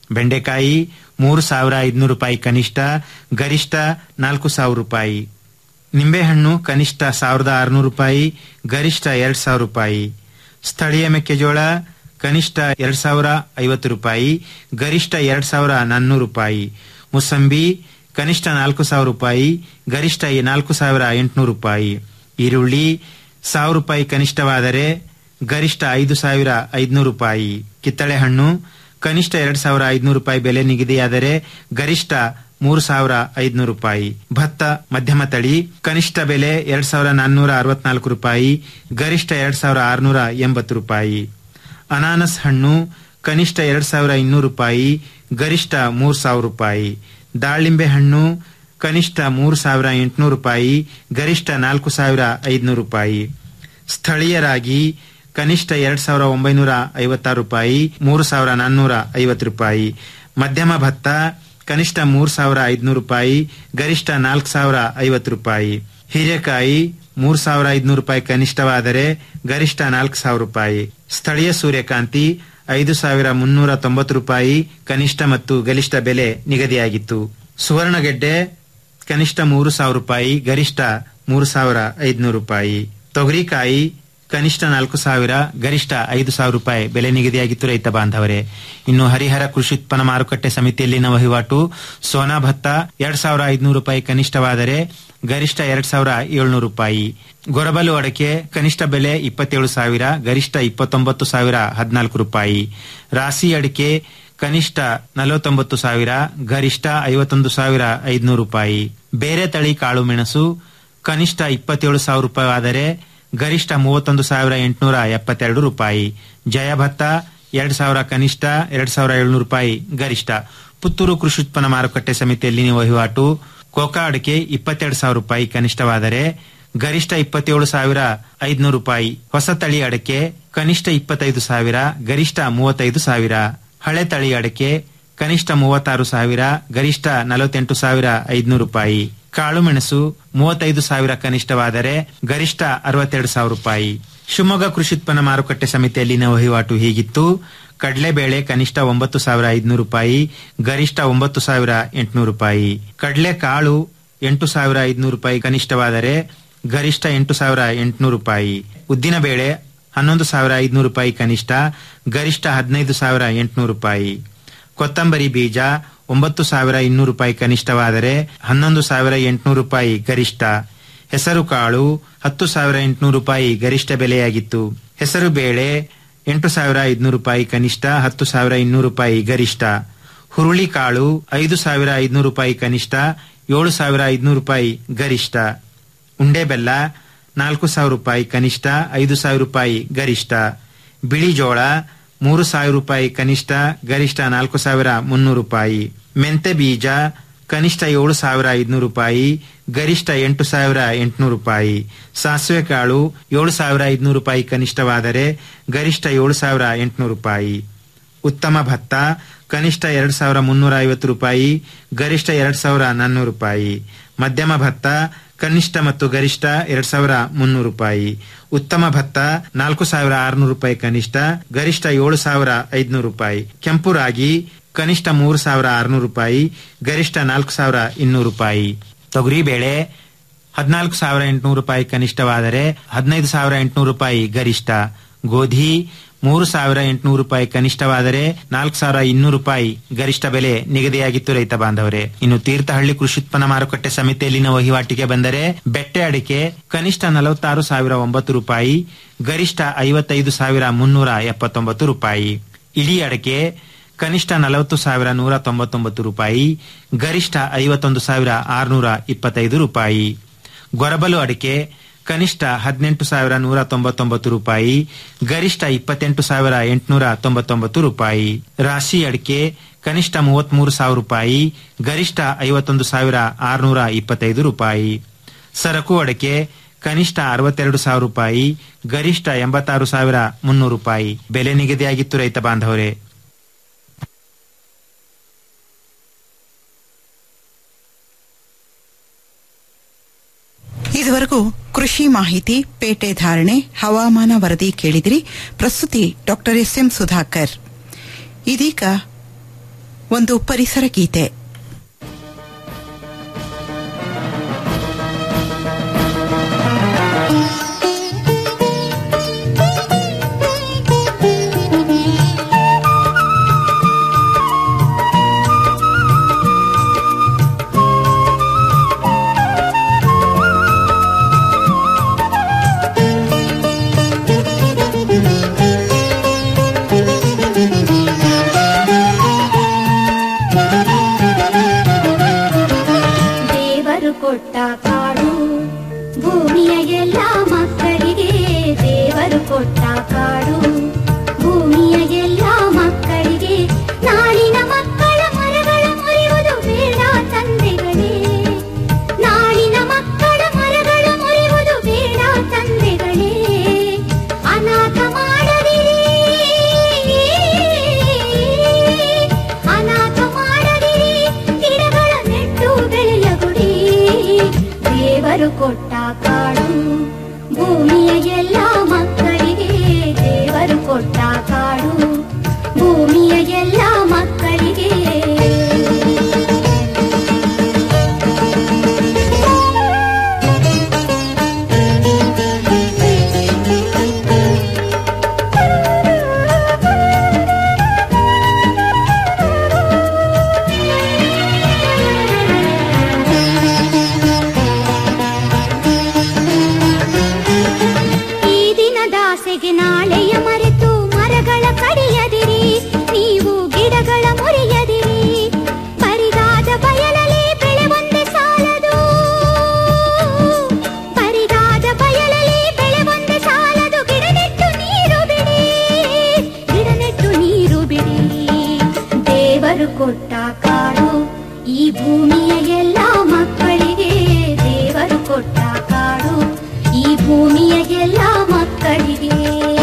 ಬೆಂಡೆಕಾಯಿ ಮೂರು ಸಾವಿರ ಐದುನೂರು ರೂಪಾಯಿ ಕನಿಷ್ಠ ಗರಿಷ್ಠ ನಾಲ್ಕು ಸಾವಿರ ರೂಪಾಯಿ ನಿಂಬೆಹಣ್ಣು ಕನಿಷ್ಠ ಸಾವಿರದ ಆರುನೂರು ರೂಪಾಯಿ ಗರಿಷ್ಠ ಎರಡ್ ಸಾವಿರ ರೂಪಾಯಿ ಸ್ಥಳೀಯ ಮೆಕ್ಕೆಜೋಳ ಕನಿಷ್ಠ ಎರಡ್ ಸಾವಿರ ಐವತ್ತು ರೂಪಾಯಿ ಗರಿಷ್ಠ ಎರಡ್ ಸಾವಿರ ನಾನ್ನೂರು ರೂಪಾಯಿ ಮುಸಂಬಿ ಕನಿಷ್ಠ ನಾಲ್ಕು ಸಾವಿರ ರೂಪಾಯಿ ಗರಿಷ್ಠ ನಾಲ್ಕು ಸಾವಿರ ಎಂಟುನೂರು ರೂಪಾಯಿ ಈರುಳ್ಳಿ ಸಾವಿರ ರೂಪಾಯಿ ಕನಿಷ್ಠವಾದರೆ ಗರಿಷ್ಠ ಐದು ಸಾವಿರ ಐದುನೂರು ರೂಪಾಯಿ ಕಿತ್ತಳೆ ಹಣ್ಣು ಕನಿಷ್ಠ ಎರಡ್ ಸಾವಿರ ಐದುನೂರು ರೂಪಾಯಿ ಬೆಲೆ ನಿಗದಿಯಾದರೆ ಗರಿಷ್ಠ ಮೂರು ಸಾವಿರ ಐದುನೂರು ರೂಪಾಯಿ ಭತ್ತ ಮಧ್ಯಮ ತಳಿ ಕನಿಷ್ಠ ಬೆಲೆ ಎರಡ್ ಸಾವಿರ ನಾನ್ನೂರ ಅರವತ್ನಾಲ್ಕು ರೂಪಾಯಿ ಗರಿಷ್ಠ ಎರಡ್ ಸಾವಿರ ಆರುನೂರ ಎಂಬತ್ತು ರೂಪಾಯಿ ಅನಾನಸ್ ಹಣ್ಣು ಕನಿಷ್ಠ ಎರಡ್ ಸಾವಿರ ಇನ್ನೂರು ರೂಪಾಯಿ ಗರಿಷ್ಠ ಮೂರು ಸಾವಿರ ರೂಪಾಯಿ ದಾಳಿಂಬೆ ಹಣ್ಣು ಕನಿಷ್ಠ ಮೂರು ಸಾವಿರ ಎಂಟುನೂರು ರೂಪಾಯಿ ಗರಿಷ್ಠ ನಾಲ್ಕು ಸಾವಿರ ಐದುನೂರು ರೂಪಾಯಿ ಸ್ಥಳೀಯರಾಗಿ ಕನಿಷ್ಠ ಎರಡ್ ಸಾವಿರ ಒಂಬೈನೂರ ಐವತ್ತಾರು ರೂಪಾಯಿ ಮೂರು ಸಾವಿರ ನಾನ್ನೂರ ಐವತ್ತು ರೂಪಾಯಿ ಮಧ್ಯಮ ಭತ್ತ ಕನಿಷ್ಠ ಮೂರು ಸಾವಿರ ಐದುನೂರು ರೂಪಾಯಿ ಗರಿಷ್ಠ ನಾಲ್ಕು ಸಾವಿರ ಐವತ್ತು ರೂಪಾಯಿ ಹೀರೆಕಾಯಿ ಮೂರು ಸಾವಿರ ಐದುನೂರು ರೂಪಾಯಿ ಕನಿಷ್ಠವಾದರೆ ಗರಿಷ್ಠ ನಾಲ್ಕು ಸಾವಿರ ರೂಪಾಯಿ ಸ್ಥಳೀಯ ಸೂರ್ಯಕಾಂತಿ ಐದು ಸಾವಿರ ಮುನ್ನೂರ ತೊಂಬತ್ತು ರೂಪಾಯಿ ಕನಿಷ್ಠ ಮತ್ತು ಗರಿಷ್ಠ ಬೆಲೆ ನಿಗದಿಯಾಗಿತ್ತು ಸುವರ್ಣಗೆಡ್ಡೆ ಕನಿಷ್ಠ ಮೂರು ಸಾವಿರ ರೂಪಾಯಿ ಗರಿಷ್ಠ ಮೂರು ಸಾವಿರ ಐದುನೂರು ರೂಪಾಯಿ ತೊಗರಿಕಾಯಿ ಕನಿಷ್ಠ ನಾಲ್ಕು ಸಾವಿರ ಗರಿಷ್ಠ ಐದು ಸಾವಿರ ರೂಪಾಯಿ ಬೆಲೆ ನಿಗದಿಯಾಗಿತ್ತು ರೈತ ಬಾಂಧವರೇ ಇನ್ನು ಹರಿಹರ ಕೃಷಿ ಉತ್ಪನ್ನ ಮಾರುಕಟ್ಟೆ ಸಮಿತಿಯಲ್ಲಿನ ವಹಿವಾಟು ಸೋನಾ ಭತ್ತ ಎರಡ್ ಸಾವಿರ ಐದುನೂರು ರೂಪಾಯಿ ಕನಿಷ್ಠವಾದರೆ ಗರಿಷ್ಠ ಎರಡ್ ಸಾವಿರ ಏಳ್ನೂರು ರೂಪಾಯಿ ಗೊರಬಲು ಅಡಕೆ ಕನಿಷ್ಠ ಬೆಲೆ ಇಪ್ಪತ್ತೇಳು ಸಾವಿರ ಗರಿಷ್ಠ ಇಪ್ಪತ್ತೊಂಬತ್ತು ಸಾವಿರ ಹದಿನಾಲ್ಕು ರೂಪಾಯಿ ರಾಸಿ ಅಡಿಕೆ ಕನಿಷ್ಠ ನಲವತ್ತೊಂಬತ್ತು ಸಾವಿರ ಗರಿಷ್ಠ ಐವತ್ತೊಂದು ಸಾವಿರ ಐದುನೂರು ರೂಪಾಯಿ ಬೇರೆ ತಳಿ ಕಾಳು ಮೆಣಸು ಕನಿಷ್ಠ ಇಪ್ಪತ್ತೇಳು ಸಾವಿರ ರೂಪಾಯಿ ಆದರೆ ಗರಿಷ್ಠ ಮೂವತ್ತೊಂದು ಸಾವಿರ ಎಂಟುನೂರ ಎಪ್ಪತ್ತೆರಡು ರೂಪಾಯಿ ಜಯ ಭತ್ತ ಎರಡ್ ಸಾವಿರ ಕನಿಷ್ಠ ಎರಡ್ ಸಾವಿರ ಏಳ್ನೂರು ರೂಪಾಯಿ ಗರಿಷ್ಠ ಪುತ್ತೂರು ಕೃಷಿ ಉತ್ಪನ್ನ ಮಾರುಕಟ್ಟೆ ಸಮಿತಿಯಲ್ಲಿ ವಹಿವಾಟು ಕೋಕಾ ಅಡಿಕೆ ಇಪ್ಪತ್ತೆರಡು ಸಾವಿರ ರೂಪಾಯಿ ಕನಿಷ್ಠವಾದರೆ ಗರಿಷ್ಠ ಇಪ್ಪತ್ತೇಳು ಸಾವಿರ ಐದುನೂರು ರೂಪಾಯಿ ಹೊಸ ತಳಿ ಅಡಿಕೆ ಕನಿಷ್ಠ ಇಪ್ಪತ್ತೈದು ಸಾವಿರ ಗರಿಷ್ಠ ಮೂವತ್ತೈದು ಸಾವಿರ ಹಳೆ ತಳಿ ಅಡಿಕೆ ಕನಿಷ್ಠ ಮೂವತ್ತಾರು ಸಾವಿರ ಗರಿಷ್ಠ ನಲವತ್ತೆಂಟು ಸಾವಿರ ಐದುನೂರು ರೂಪಾಯಿ ಕಾಳುಮೆಣಸು ಮೂವತ್ತೈದು ಸಾವಿರ ಕನಿಷ್ಠವಾದರೆ ಗರಿಷ್ಠ ಅರವತ್ತೆರಡು ಸಾವಿರ ರೂಪಾಯಿ ಶಿವಮೊಗ್ಗ ಕೃಷಿ ಉತ್ಪನ್ನ ಮಾರುಕಟ್ಟೆ ಸಮಿತಿಯಲ್ಲಿನ ವಹಿವಾಟು ಹೀಗಿತ್ತು ಕಡಲೆಬೇಳೆ ಕನಿಷ್ಠ ಒಂಬತ್ತು ಸಾವಿರ ಐದುನೂರು ರೂಪಾಯಿ ಗರಿಷ್ಠ ಒಂಬತ್ತು ಸಾವಿರ ಎಂಟುನೂರು ರೂಪಾಯಿ ಕಡಲೆ ಕಾಳು ಎಂಟು ಸಾವಿರ ಐದುನೂರು ರೂಪಾಯಿ ಕನಿಷ್ಠವಾದರೆ ಗರಿಷ್ಠ ಎಂಟು ಸಾವಿರ ಎಂಟುನೂರು ರೂಪಾಯಿ ಉದ್ದಿನ ಬೇಳೆ ಹನ್ನೊಂದು ಸಾವಿರ ಐದುನೂರು ರೂಪಾಯಿ ಕನಿಷ್ಠ ಗರಿಷ್ಠ ಹದಿನೈದು ಸಾವಿರ ಎಂಟುನೂರು ರೂಪಾಯಿ ಕೊತ್ತಂಬರಿ ಬೀಜ ಒಂಬತ್ತು ಸಾವಿರ ಇನ್ನೂರು ರೂಪಾಯಿ ಕನಿಷ್ಠವಾದರೆ ಹನ್ನೊಂದು ಸಾವಿರ ಎಂಟುನೂರು ರೂಪಾಯಿ ಗರಿಷ್ಠ ಹೆಸರು ಕಾಳು ಹತ್ತು ಸಾವಿರ ಎಂಟುನೂರು ರೂಪಾಯಿ ಗರಿಷ್ಠ ಬೆಲೆಯಾಗಿತ್ತು ಹೆಸರು ಬೇಳೆ ಎಂಟು ಸಾವಿರ ಐದುನೂರು ರೂಪಾಯಿ ಕನಿಷ್ಠ ಹತ್ತು ಸಾವಿರ ಇನ್ನೂರು ರೂಪಾಯಿ ಗರಿಷ್ಠ ಹುರುಳಿ ಕಾಳು ಐದು ಸಾವಿರ ಐದುನೂರು ರೂಪಾಯಿ ಕನಿಷ್ಠ ಏಳು ಸಾವಿರ ಐದುನೂರು ರೂಪಾಯಿ ಗರಿಷ್ಠ ಉಂಡೆ ಬೆಲ್ಲ ನಾಲ್ಕು ಸಾವಿರ ರೂಪಾಯಿ ಕನಿಷ್ಠ ಐದು ಸಾವಿರ ರೂಪಾಯಿ ಗರಿಷ್ಠ ಬಿಳಿ ಜೋಳ ಮೂರು ಸಾವಿರ ರೂಪಾಯಿ ಕನಿಷ್ಠ ಗರಿಷ್ಠ ನಾಲ್ಕು ಸಾವಿರ ಮುನ್ನೂರು ರೂಪಾಯಿ ಮೆಂತೆ ಬೀಜ ಕನಿಷ್ಠ ಏಳು ಸಾವಿರ ಐದುನೂರು ರೂಪಾಯಿ ಗರಿಷ್ಠ ಎಂಟು ಸಾವಿರ ಎಂಟುನೂರು ರೂಪಾಯಿ ಸಾಸಿವೆ ಕಾಳು ಏಳು ಸಾವಿರ ಐದುನೂರು ರೂಪಾಯಿ ಕನಿಷ್ಠವಾದರೆ ಗರಿಷ್ಠ ಏಳು ಸಾವಿರ ಎಂಟುನೂರು ರೂಪಾಯಿ ಉತ್ತಮ ಭತ್ತ ಕನಿಷ್ಠ ಎರಡ್ ಸಾವಿರ ಮುನ್ನೂರ ಐವತ್ತು ರೂಪಾಯಿ ಗರಿಷ್ಠ ಎರಡ್ ಸಾವಿರ ನಾನ್ನೂರು ರೂಪಾಯಿ ಮಧ್ಯಮ ಭತ್ತ ಕನಿಷ್ಠ ಮತ್ತು ಗರಿಷ್ಠ ಎರಡ್ ಸಾವಿರ ಮುನ್ನೂರು ರೂಪಾಯಿ ಉತ್ತಮ ಭತ್ತ ನಾಲ್ಕು ಸಾವಿರ ಆರುನೂರು ರೂಪಾಯಿ ಕನಿಷ್ಠ ಗರಿಷ್ಠ ಏಳು ಸಾವಿರ ಐದುನೂರು ರೂಪಾಯಿ ಕೆಂಪು ರಾಗಿ ಕನಿಷ್ಠ ಮೂರು ಸಾವಿರ ಆರುನೂರು ರೂಪಾಯಿ ಗರಿಷ್ಠ ನಾಲ್ಕು ಸಾವಿರ ಇನ್ನೂರು ರೂಪಾಯಿ ತೊಗರಿ ಬೇಳೆ ಹದಿನಾಲ್ಕು ಸಾವಿರ ಎಂಟುನೂರು ರೂಪಾಯಿ ಕನಿಷ್ಠವಾದರೆ ಹದಿನೈದು ಸಾವಿರ ಎಂಟುನೂರು ರೂಪಾಯಿ ಗರಿಷ್ಠ ಗೋಧಿ ಮೂರು ಸಾವಿರ ಎಂಟುನೂರು ರೂಪಾಯಿ ಕನಿಷ್ಠವಾದರೆ ನಾಲ್ಕು ಸಾವಿರ ಇನ್ನೂರು ರೂಪಾಯಿ ಗರಿಷ್ಠ ಬೆಲೆ ನಿಗದಿಯಾಗಿತ್ತು ರೈತ ಬಾಂಧವರೇ ಇನ್ನು ತೀರ್ಥಹಳ್ಳಿ ಕೃಷಿ ಉತ್ಪನ್ನ ಮಾರುಕಟ್ಟೆ ಸಮಿತಿಯಲ್ಲಿನ ವಹಿವಾಟಿಗೆ ಬಂದರೆ ಬೆಟ್ಟೆ ಅಡಿಕೆ ಕನಿಷ್ಠ ನಲವತ್ತಾರು ಸಾವಿರ ಒಂಬತ್ತು ರೂಪಾಯಿ ಗರಿಷ್ಠ ಐವತ್ತೈದು ಸಾವಿರ ಮುನ್ನೂರ ಎಪ್ಪತ್ತೊಂಬತ್ತು ರೂಪಾಯಿ ಇಡೀ ಅಡಿಕೆ ಕನಿಷ್ಠ ನಲವತ್ತು ಸಾವಿರ ನೂರ ತೊಂಬತ್ತೊಂಬತ್ತು ರೂಪಾಯಿ ಗರಿಷ್ಠ ಐವತ್ತೊಂದು ಸಾವಿರ ಆರುನೂರ ಇಪ್ಪತ್ತೈದು ರೂಪಾಯಿ ಗೊರಬಲು ಅಡಿಕೆ ಕನಿಷ್ಠ ಹದಿನೆಂಟು ಸಾವಿರ ನೂರ ತೊಂಬತ್ತೊಂಬತ್ತು ರೂಪಾಯಿ ಗರಿಷ್ಠ ಇಪ್ಪತ್ತೆಂಟು ಸಾವಿರ ಎಂಟುನೂರ ತೊಂಬತ್ತೊಂಬತ್ತು ರೂಪಾಯಿ ರಾಶಿ ಅಡಿಕೆ ಕನಿಷ್ಠ ಮೂವತ್ಮೂರು ಸಾವಿರ ರೂಪಾಯಿ ಗರಿಷ್ಠ ಐವತ್ತೊಂದು ಸಾವಿರ ಆರುನೂರ ಇಪ್ಪತ್ತೈದು ರೂಪಾಯಿ ಸರಕು ಅಡಿಕೆ ಕನಿಷ್ಠ ಅರವತ್ತೆರಡು ಸಾವಿರ ರೂಪಾಯಿ ಗರಿಷ್ಠ ಎಂಬತ್ತಾರು ಸಾವಿರ ಮುನ್ನೂರು ರೂಪಾಯಿ ಬೆಲೆ ನಿಗದಿಯಾಗಿತ್ತು ರೈತ ಬಾಂಧವರೇ ಇದುವರೆಗೂ ಕೃಷಿ ಮಾಹಿತಿ ಪೇಟೆ ಧಾರಣೆ ಹವಾಮಾನ ವರದಿ ಕೇಳಿದಿರಿ ಪ್ರಸ್ತುತಿ ಡಾಕ್ಟರ್ ಎಸ್ ಎಂ ಸುಧಾಕರ್ ಇದೀಗ ಒಂದು ಪರಿಸರ ಗೀತೆ ದೇವರು ಕೊಟ್ಟ ಕಾಡು ಭೂಮಿಯ ಎಲ್ಲ ಮಕ್ಕಳಿಗೆ ದೇವರು ಕೊಟ್ಟ ಕಾಡು ಭೂಮಿಯ ಎಲ್ಲ ಮಕ್ಕಳಿಗೆ ನಾಳಿನ ಮಕ್ಕಳ ಮರಗಳ ಮುರಿಯುವುದು ಬೇಡ ತಂದೆಗಳೇ ನಾಳಿನ ಮಕ್ಕಳ ಮರಗಳ ಮುರಿಯುವುದು ಬೇಡ ತಂದೆಗಳೇ ಅನಾಥ ಮಾಡದಿರಿ ಅನಾಥ ಮಾಡದಿರಿ ಗಿಡಗಳ ನೆಟ್ಟು ಬೆಳೆಯ ಗುಡಿ ದೇವರು ಕೊಟ್ಟ ಕಾಡು ಭೂಮಿಯ ಎಲ್ಲ ಮಕ್ಕಳಿಗೆ ದೇವರು ಕೊಟ್ಟ ಕಾಡು ಭೂಮಿಯ ಎಲ್ಲ ಮಕ್ಕಳಿಗೆ ಈ ದಿನದಾಸೆಗೆ ನಾಳೆಯ ಮರೆತು ಮರಗಳ ಕಡಿಯದಿರಿ ನೀವು ಗಿಡಗಳ ಮುರಿಯದಿರಿ ಬರಿದಾದ ಬಯಲಲ್ಲಿ ಬೆಳೆ ಒಂದೇ ಸಾಲದು ಬರಿದಾದ ಬಯಲಲ್ಲಿ ಬೆಳೆ ಒಂದೇ ಸಾಲದು ಗಿಡ ನೆಟ್ಟು ನೀರು ಬಿಡಿ ಗಿಡ ನೆಟ್ಟು ನೀರು ಬಿಡಿ ದೇವರು ಕೊಟ್ಟ ಕಾಡು ಈ ಭೂಮಿಯ ಎಲ್ಲ ಮಕ್ಕಳಿಗೆ ದೇವರು ಕೊಟ್ಟ ಕಾಡು ಈ ಭೂಮಿಯ ಎಲ್ಲ ಮಕ್ಕಳಿಗೆ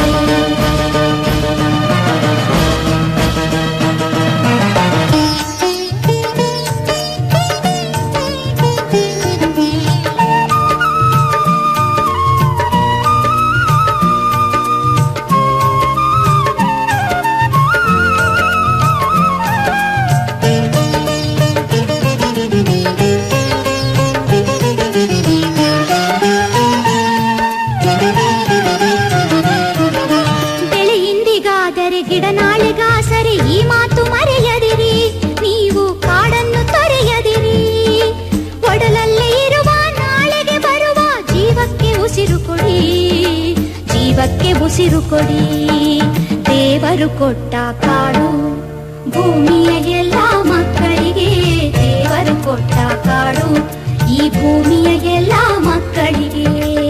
ಬೆಳೆ ಇಂದಿಗಾದರೆ ಗಿಡ ನಾಳೆಗಾಸರೆ ಈ ಮಾತು ಮರೆಯದಿರಿ ನೀವು ಕಾಡನ್ನು ತೊರೆಯದಿರಿ ಒಡಲಲ್ಲೇ ಇರುವ ನಾಳೆಗೆ ಬರುವ ಜೀವಕ್ಕೆ ಉಸಿರು ಕೊಡಿ ಜೀವಕ್ಕೆ ಉಸಿರು ಕೊಡಿ ದೇವರು ಕೊಟ್ಟ ಕಾಡು ಭೂಮಿಯ ಎಲ್ಲ ಮಕ್ಕಳಿಗೆ ದೇವರು ಕೊಟ್ಟ ಕಾಡು ಈ ಭೂಮಿಯ ಎಲ್ಲ ಮಕ್ಕಳಿಗೆ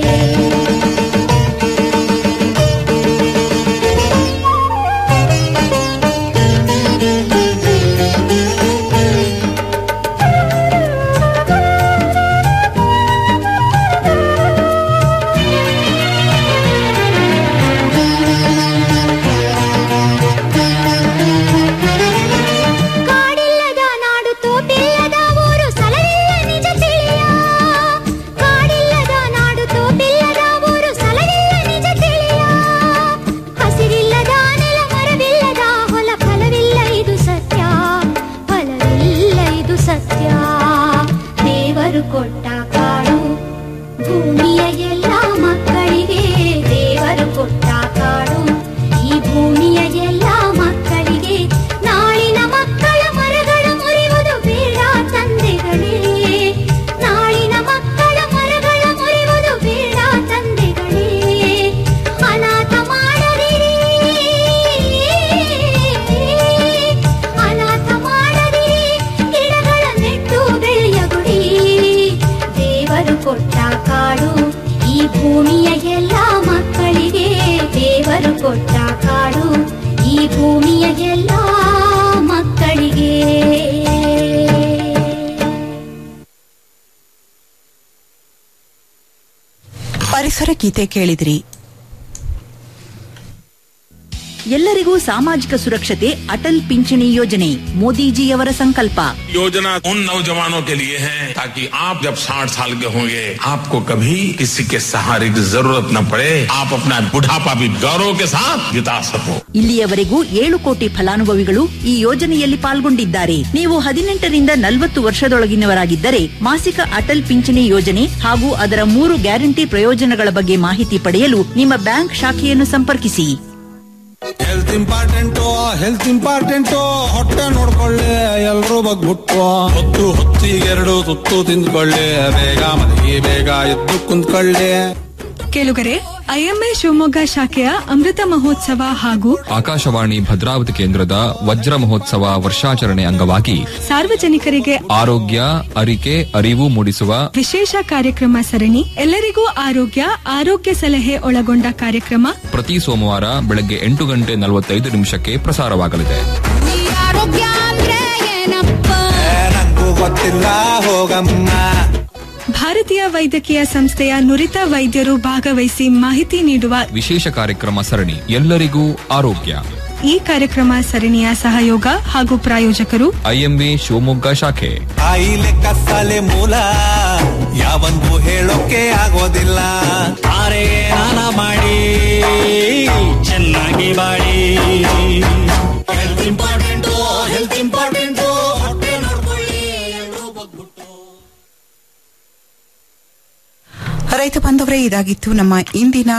ಕಾಡಿಲ್ಲದ ನಾಡು ತೋಪಿಲ್ಲದ ಊರು ಸಲವಿಲ್ಲ ನಿಜ ತಿಳಿಯ ಕಾಡಿಲ್ಲದ ನಾಡು ತೋಪಿಲ್ಲದ ಊರು ಸಲವಿಲ್ಲ ನಿಜ ತಿಳಿಯ ಹಸಿರಿಲ್ಲದ ನೆಲ ಮರವಿಲ್ಲದ ಹೊಲ ಫಲವಿಲ್ಲ ಇದು ಸತ್ಯ ಫಲವಿಲ್ಲ ಇದು ಸತ್ಯ ದೇವರು ಕೊಟ್ಟ ಕಾಡು ಭೂಮಿಯ ಎಲ್ಲ ಮಕ್ಕಳಿಗೆ ದೇವರು ಕೊಟ್ಟ ಕಾಡು ಈ ಭೂಮಿಯ ಎಲ್ಲ ಮಕ್ಕಳಿಗೆ ನಾಳಿನ ಮಕ್ಕಳ ಮರಗಳ ಮುರಿಯುವುದು ಬೇಡ ತಂದೆಗಳೇ ನಾಳಿನ ಮಕ್ಕಳ ಮರಗಳ ಮುರಿಯುವುದು ಬೇಡ ತಂದೆಗಳೇ ಅನಾಥ ಮಾಡದಿರಿ ಅನಾಥ ಮಾಡದಿರಿ ಗಿಡಗಳ ನೆಟ್ಟು ಬೆಳೆಯ ಗುಡಿ ದೇವರು ಕೊಟ್ಟ ಕಾಡು ಈ ಭೂಮಿಯ ಎಲ್ಲ ಮಕ್ಕಳಿಗೆ ದೇವರು ಕೊಟ್ಟ ಕಾಡು ಈ ಭೂಮಿಯ ಎಲ್ಲ ಮಕ್ಕಳಿಗೆ ಪರಿಸರ ಗೀತೆ ಕೇಳಿದ್ರಿ ಎಲ್ಲರಿಗೂ ಸಾಮಾಜಿಕ ಸುರಕ್ಷತೆ ಅಟಲ್ ಪಿಂಚಣಿ ಯೋಜನೆ ಮೋದಿಜಿಯವರ ಸಂಕಲ್ಪ योजना उन नौजवानों के लिए है ताकि आप जब 60 साल के होंगे आपको कभी किसी के सहारे की जरूरत न पड़े आप अपना बुढ़ापा भी गौरव के साथ बिता सको ಇಲ್ಲಿಯವರೆಗೂ ಏಳು ಕೋಟಿ ಫಲಾನುಭವಿಗಳು ಈ ಯೋಜನೆಯಲ್ಲಿ ಪಾಲ್ಗೊಂಡಿದ್ದಾರೆ ನೀವು ಹದಿನೆಂಟರಿಂದ ನಲವತ್ತು ವರ್ಷದೊಳಗಿನವರಾಗಿದ್ದರೆ ಮಾಸಿಕ ಅಟಲ್ ಪಿಂಚಣಿ ಯೋಜನೆ ಹಾಗೂ ಅದರ ಮೂರು ಗ್ಯಾರಂಟಿ ಪ್ರಯೋಜನಗಳ ಬಗ್ಗೆ ಮಾಹಿತಿ ಪಡೆಯಲು ನಿಮ್ಮ ಬ್ಯಾಂಕ್ ಶಾಖೆಯನ್ನು ಸಂಪರ್ಕಿಸಿ ಹೆಲ್ತ್ ಇಂಪಾರ್ಟೆಂಟು ಹೆಲ್ತ್ ಇಂಪಾರ್ಟೆಂಟು ಹೊಟ್ಟೆ ನೋಡ್ಕೊಳ್ಳಿ ಎಲ್ರೂ ಬಗ್ಬಿಟ್ಟು ಹೊತ್ತು ಹೊತ್ತಿಗೆರಡು ತುತ್ತು ತಿಂದ್ಕೊಳ್ಳಿ ಬೇಗ ಮನೆಗೆ ಬೇಗ ಎದ್ದು ಕುಂತ್ಕೊಳ್ಳಿ ಕೇಳುಗರೆ ಐಎಂಎ ಶಿವಮೊಗ್ಗ ಶಾಖೆಯ ಅಮೃತ ಮಹೋತ್ಸವ ಹಾಗೂ ಆಕಾಶವಾಣಿ ಭದ್ರಾವತಿ ಕೇಂದ್ರದ ವಜ್ರ ಮಹೋತ್ಸವ ವರ್ಷಾಚರಣೆ ಅಂಗವಾಗಿ ಸಾರ್ವಜನಿಕರಿಗೆ ಆರೋಗ್ಯ ಅರಿಕೆ ಅರಿವು ಮೂಡಿಸುವ ವಿಶೇಷ ಕಾರ್ಯಕ್ರಮ ಸರಣಿ ಎಲ್ಲರಿಗೂ ಆರೋಗ್ಯ ಆರೋಗ್ಯ ಸಲಹೆ ಒಳಗೊಂಡ ಕಾರ್ಯಕ್ರಮ ಪ್ರತಿ ಸೋಮವಾರ ಬೆಳಗ್ಗೆ ಎಂಟು ಗಂಟೆ ನಲವತ್ತೈದು ನಿಮಿಷಕ್ಕೆ ಪ್ರಸಾರವಾಗಲಿದೆ ಆರೋಗ್ಯ ಅಂದ್ರೆ ಏನಪ್ಪ ನಂಗೂ ಗೊತ್ತಿಲ್ಲ ಹೋಗಮ್ಮ ಭಾರತೀಯ ವೈದ್ಯಕೀಯ ಸಂಸ್ಥೆಯ ನುರಿತ ವೈದ್ಯರು ಭಾಗವಹಿಸಿ ಮಾಹಿತಿ ನೀಡುವ ವಿಶೇಷ ಕಾರ್ಯಕ್ರಮ ಸರಣಿ ಎಲ್ಲರಿಗೂ ಆರೋಗ್ಯ ಈ ಕಾರ್ಯಕ್ರಮ ಸರಣಿಯ ಸಹಯೋಗ ಹಾಗೂ ಪ್ರಾಯೋಜಕರು ಐಎಂಎ ಶಿವಮೊಗ್ಗ ಶಾಖೆ ಕಾಯಿಲೆ ಕಸಾಲೆ ಮೂಲ ಯಾವಂದು ಹೇಳೋಕೆ ಆಗೋದಿಲ್ಲ ಆರೆ ಸ್ನಾನ ಮಾಡಿ ಚೆನ್ನಾಗಿ ಬಾಳಿ ಹೆಲ್ತ್ ಇಂಪಾರ್ಟೆಂಟು ಹೆಲ್ತ್ ಇಂಪಾರ್ಟೆಂಟು ಹೊಟ್ಟೆ ನೋಡ್ಕೊಳ್ಳಿ ಎಲ್ರೂ ಬಗ್ಬಿಟ್ಟು ರೈತ ಬಾಂಧವರೇ ಇದಾಗಿತ್ತು ನಮ್ಮ ಇಂದಿನ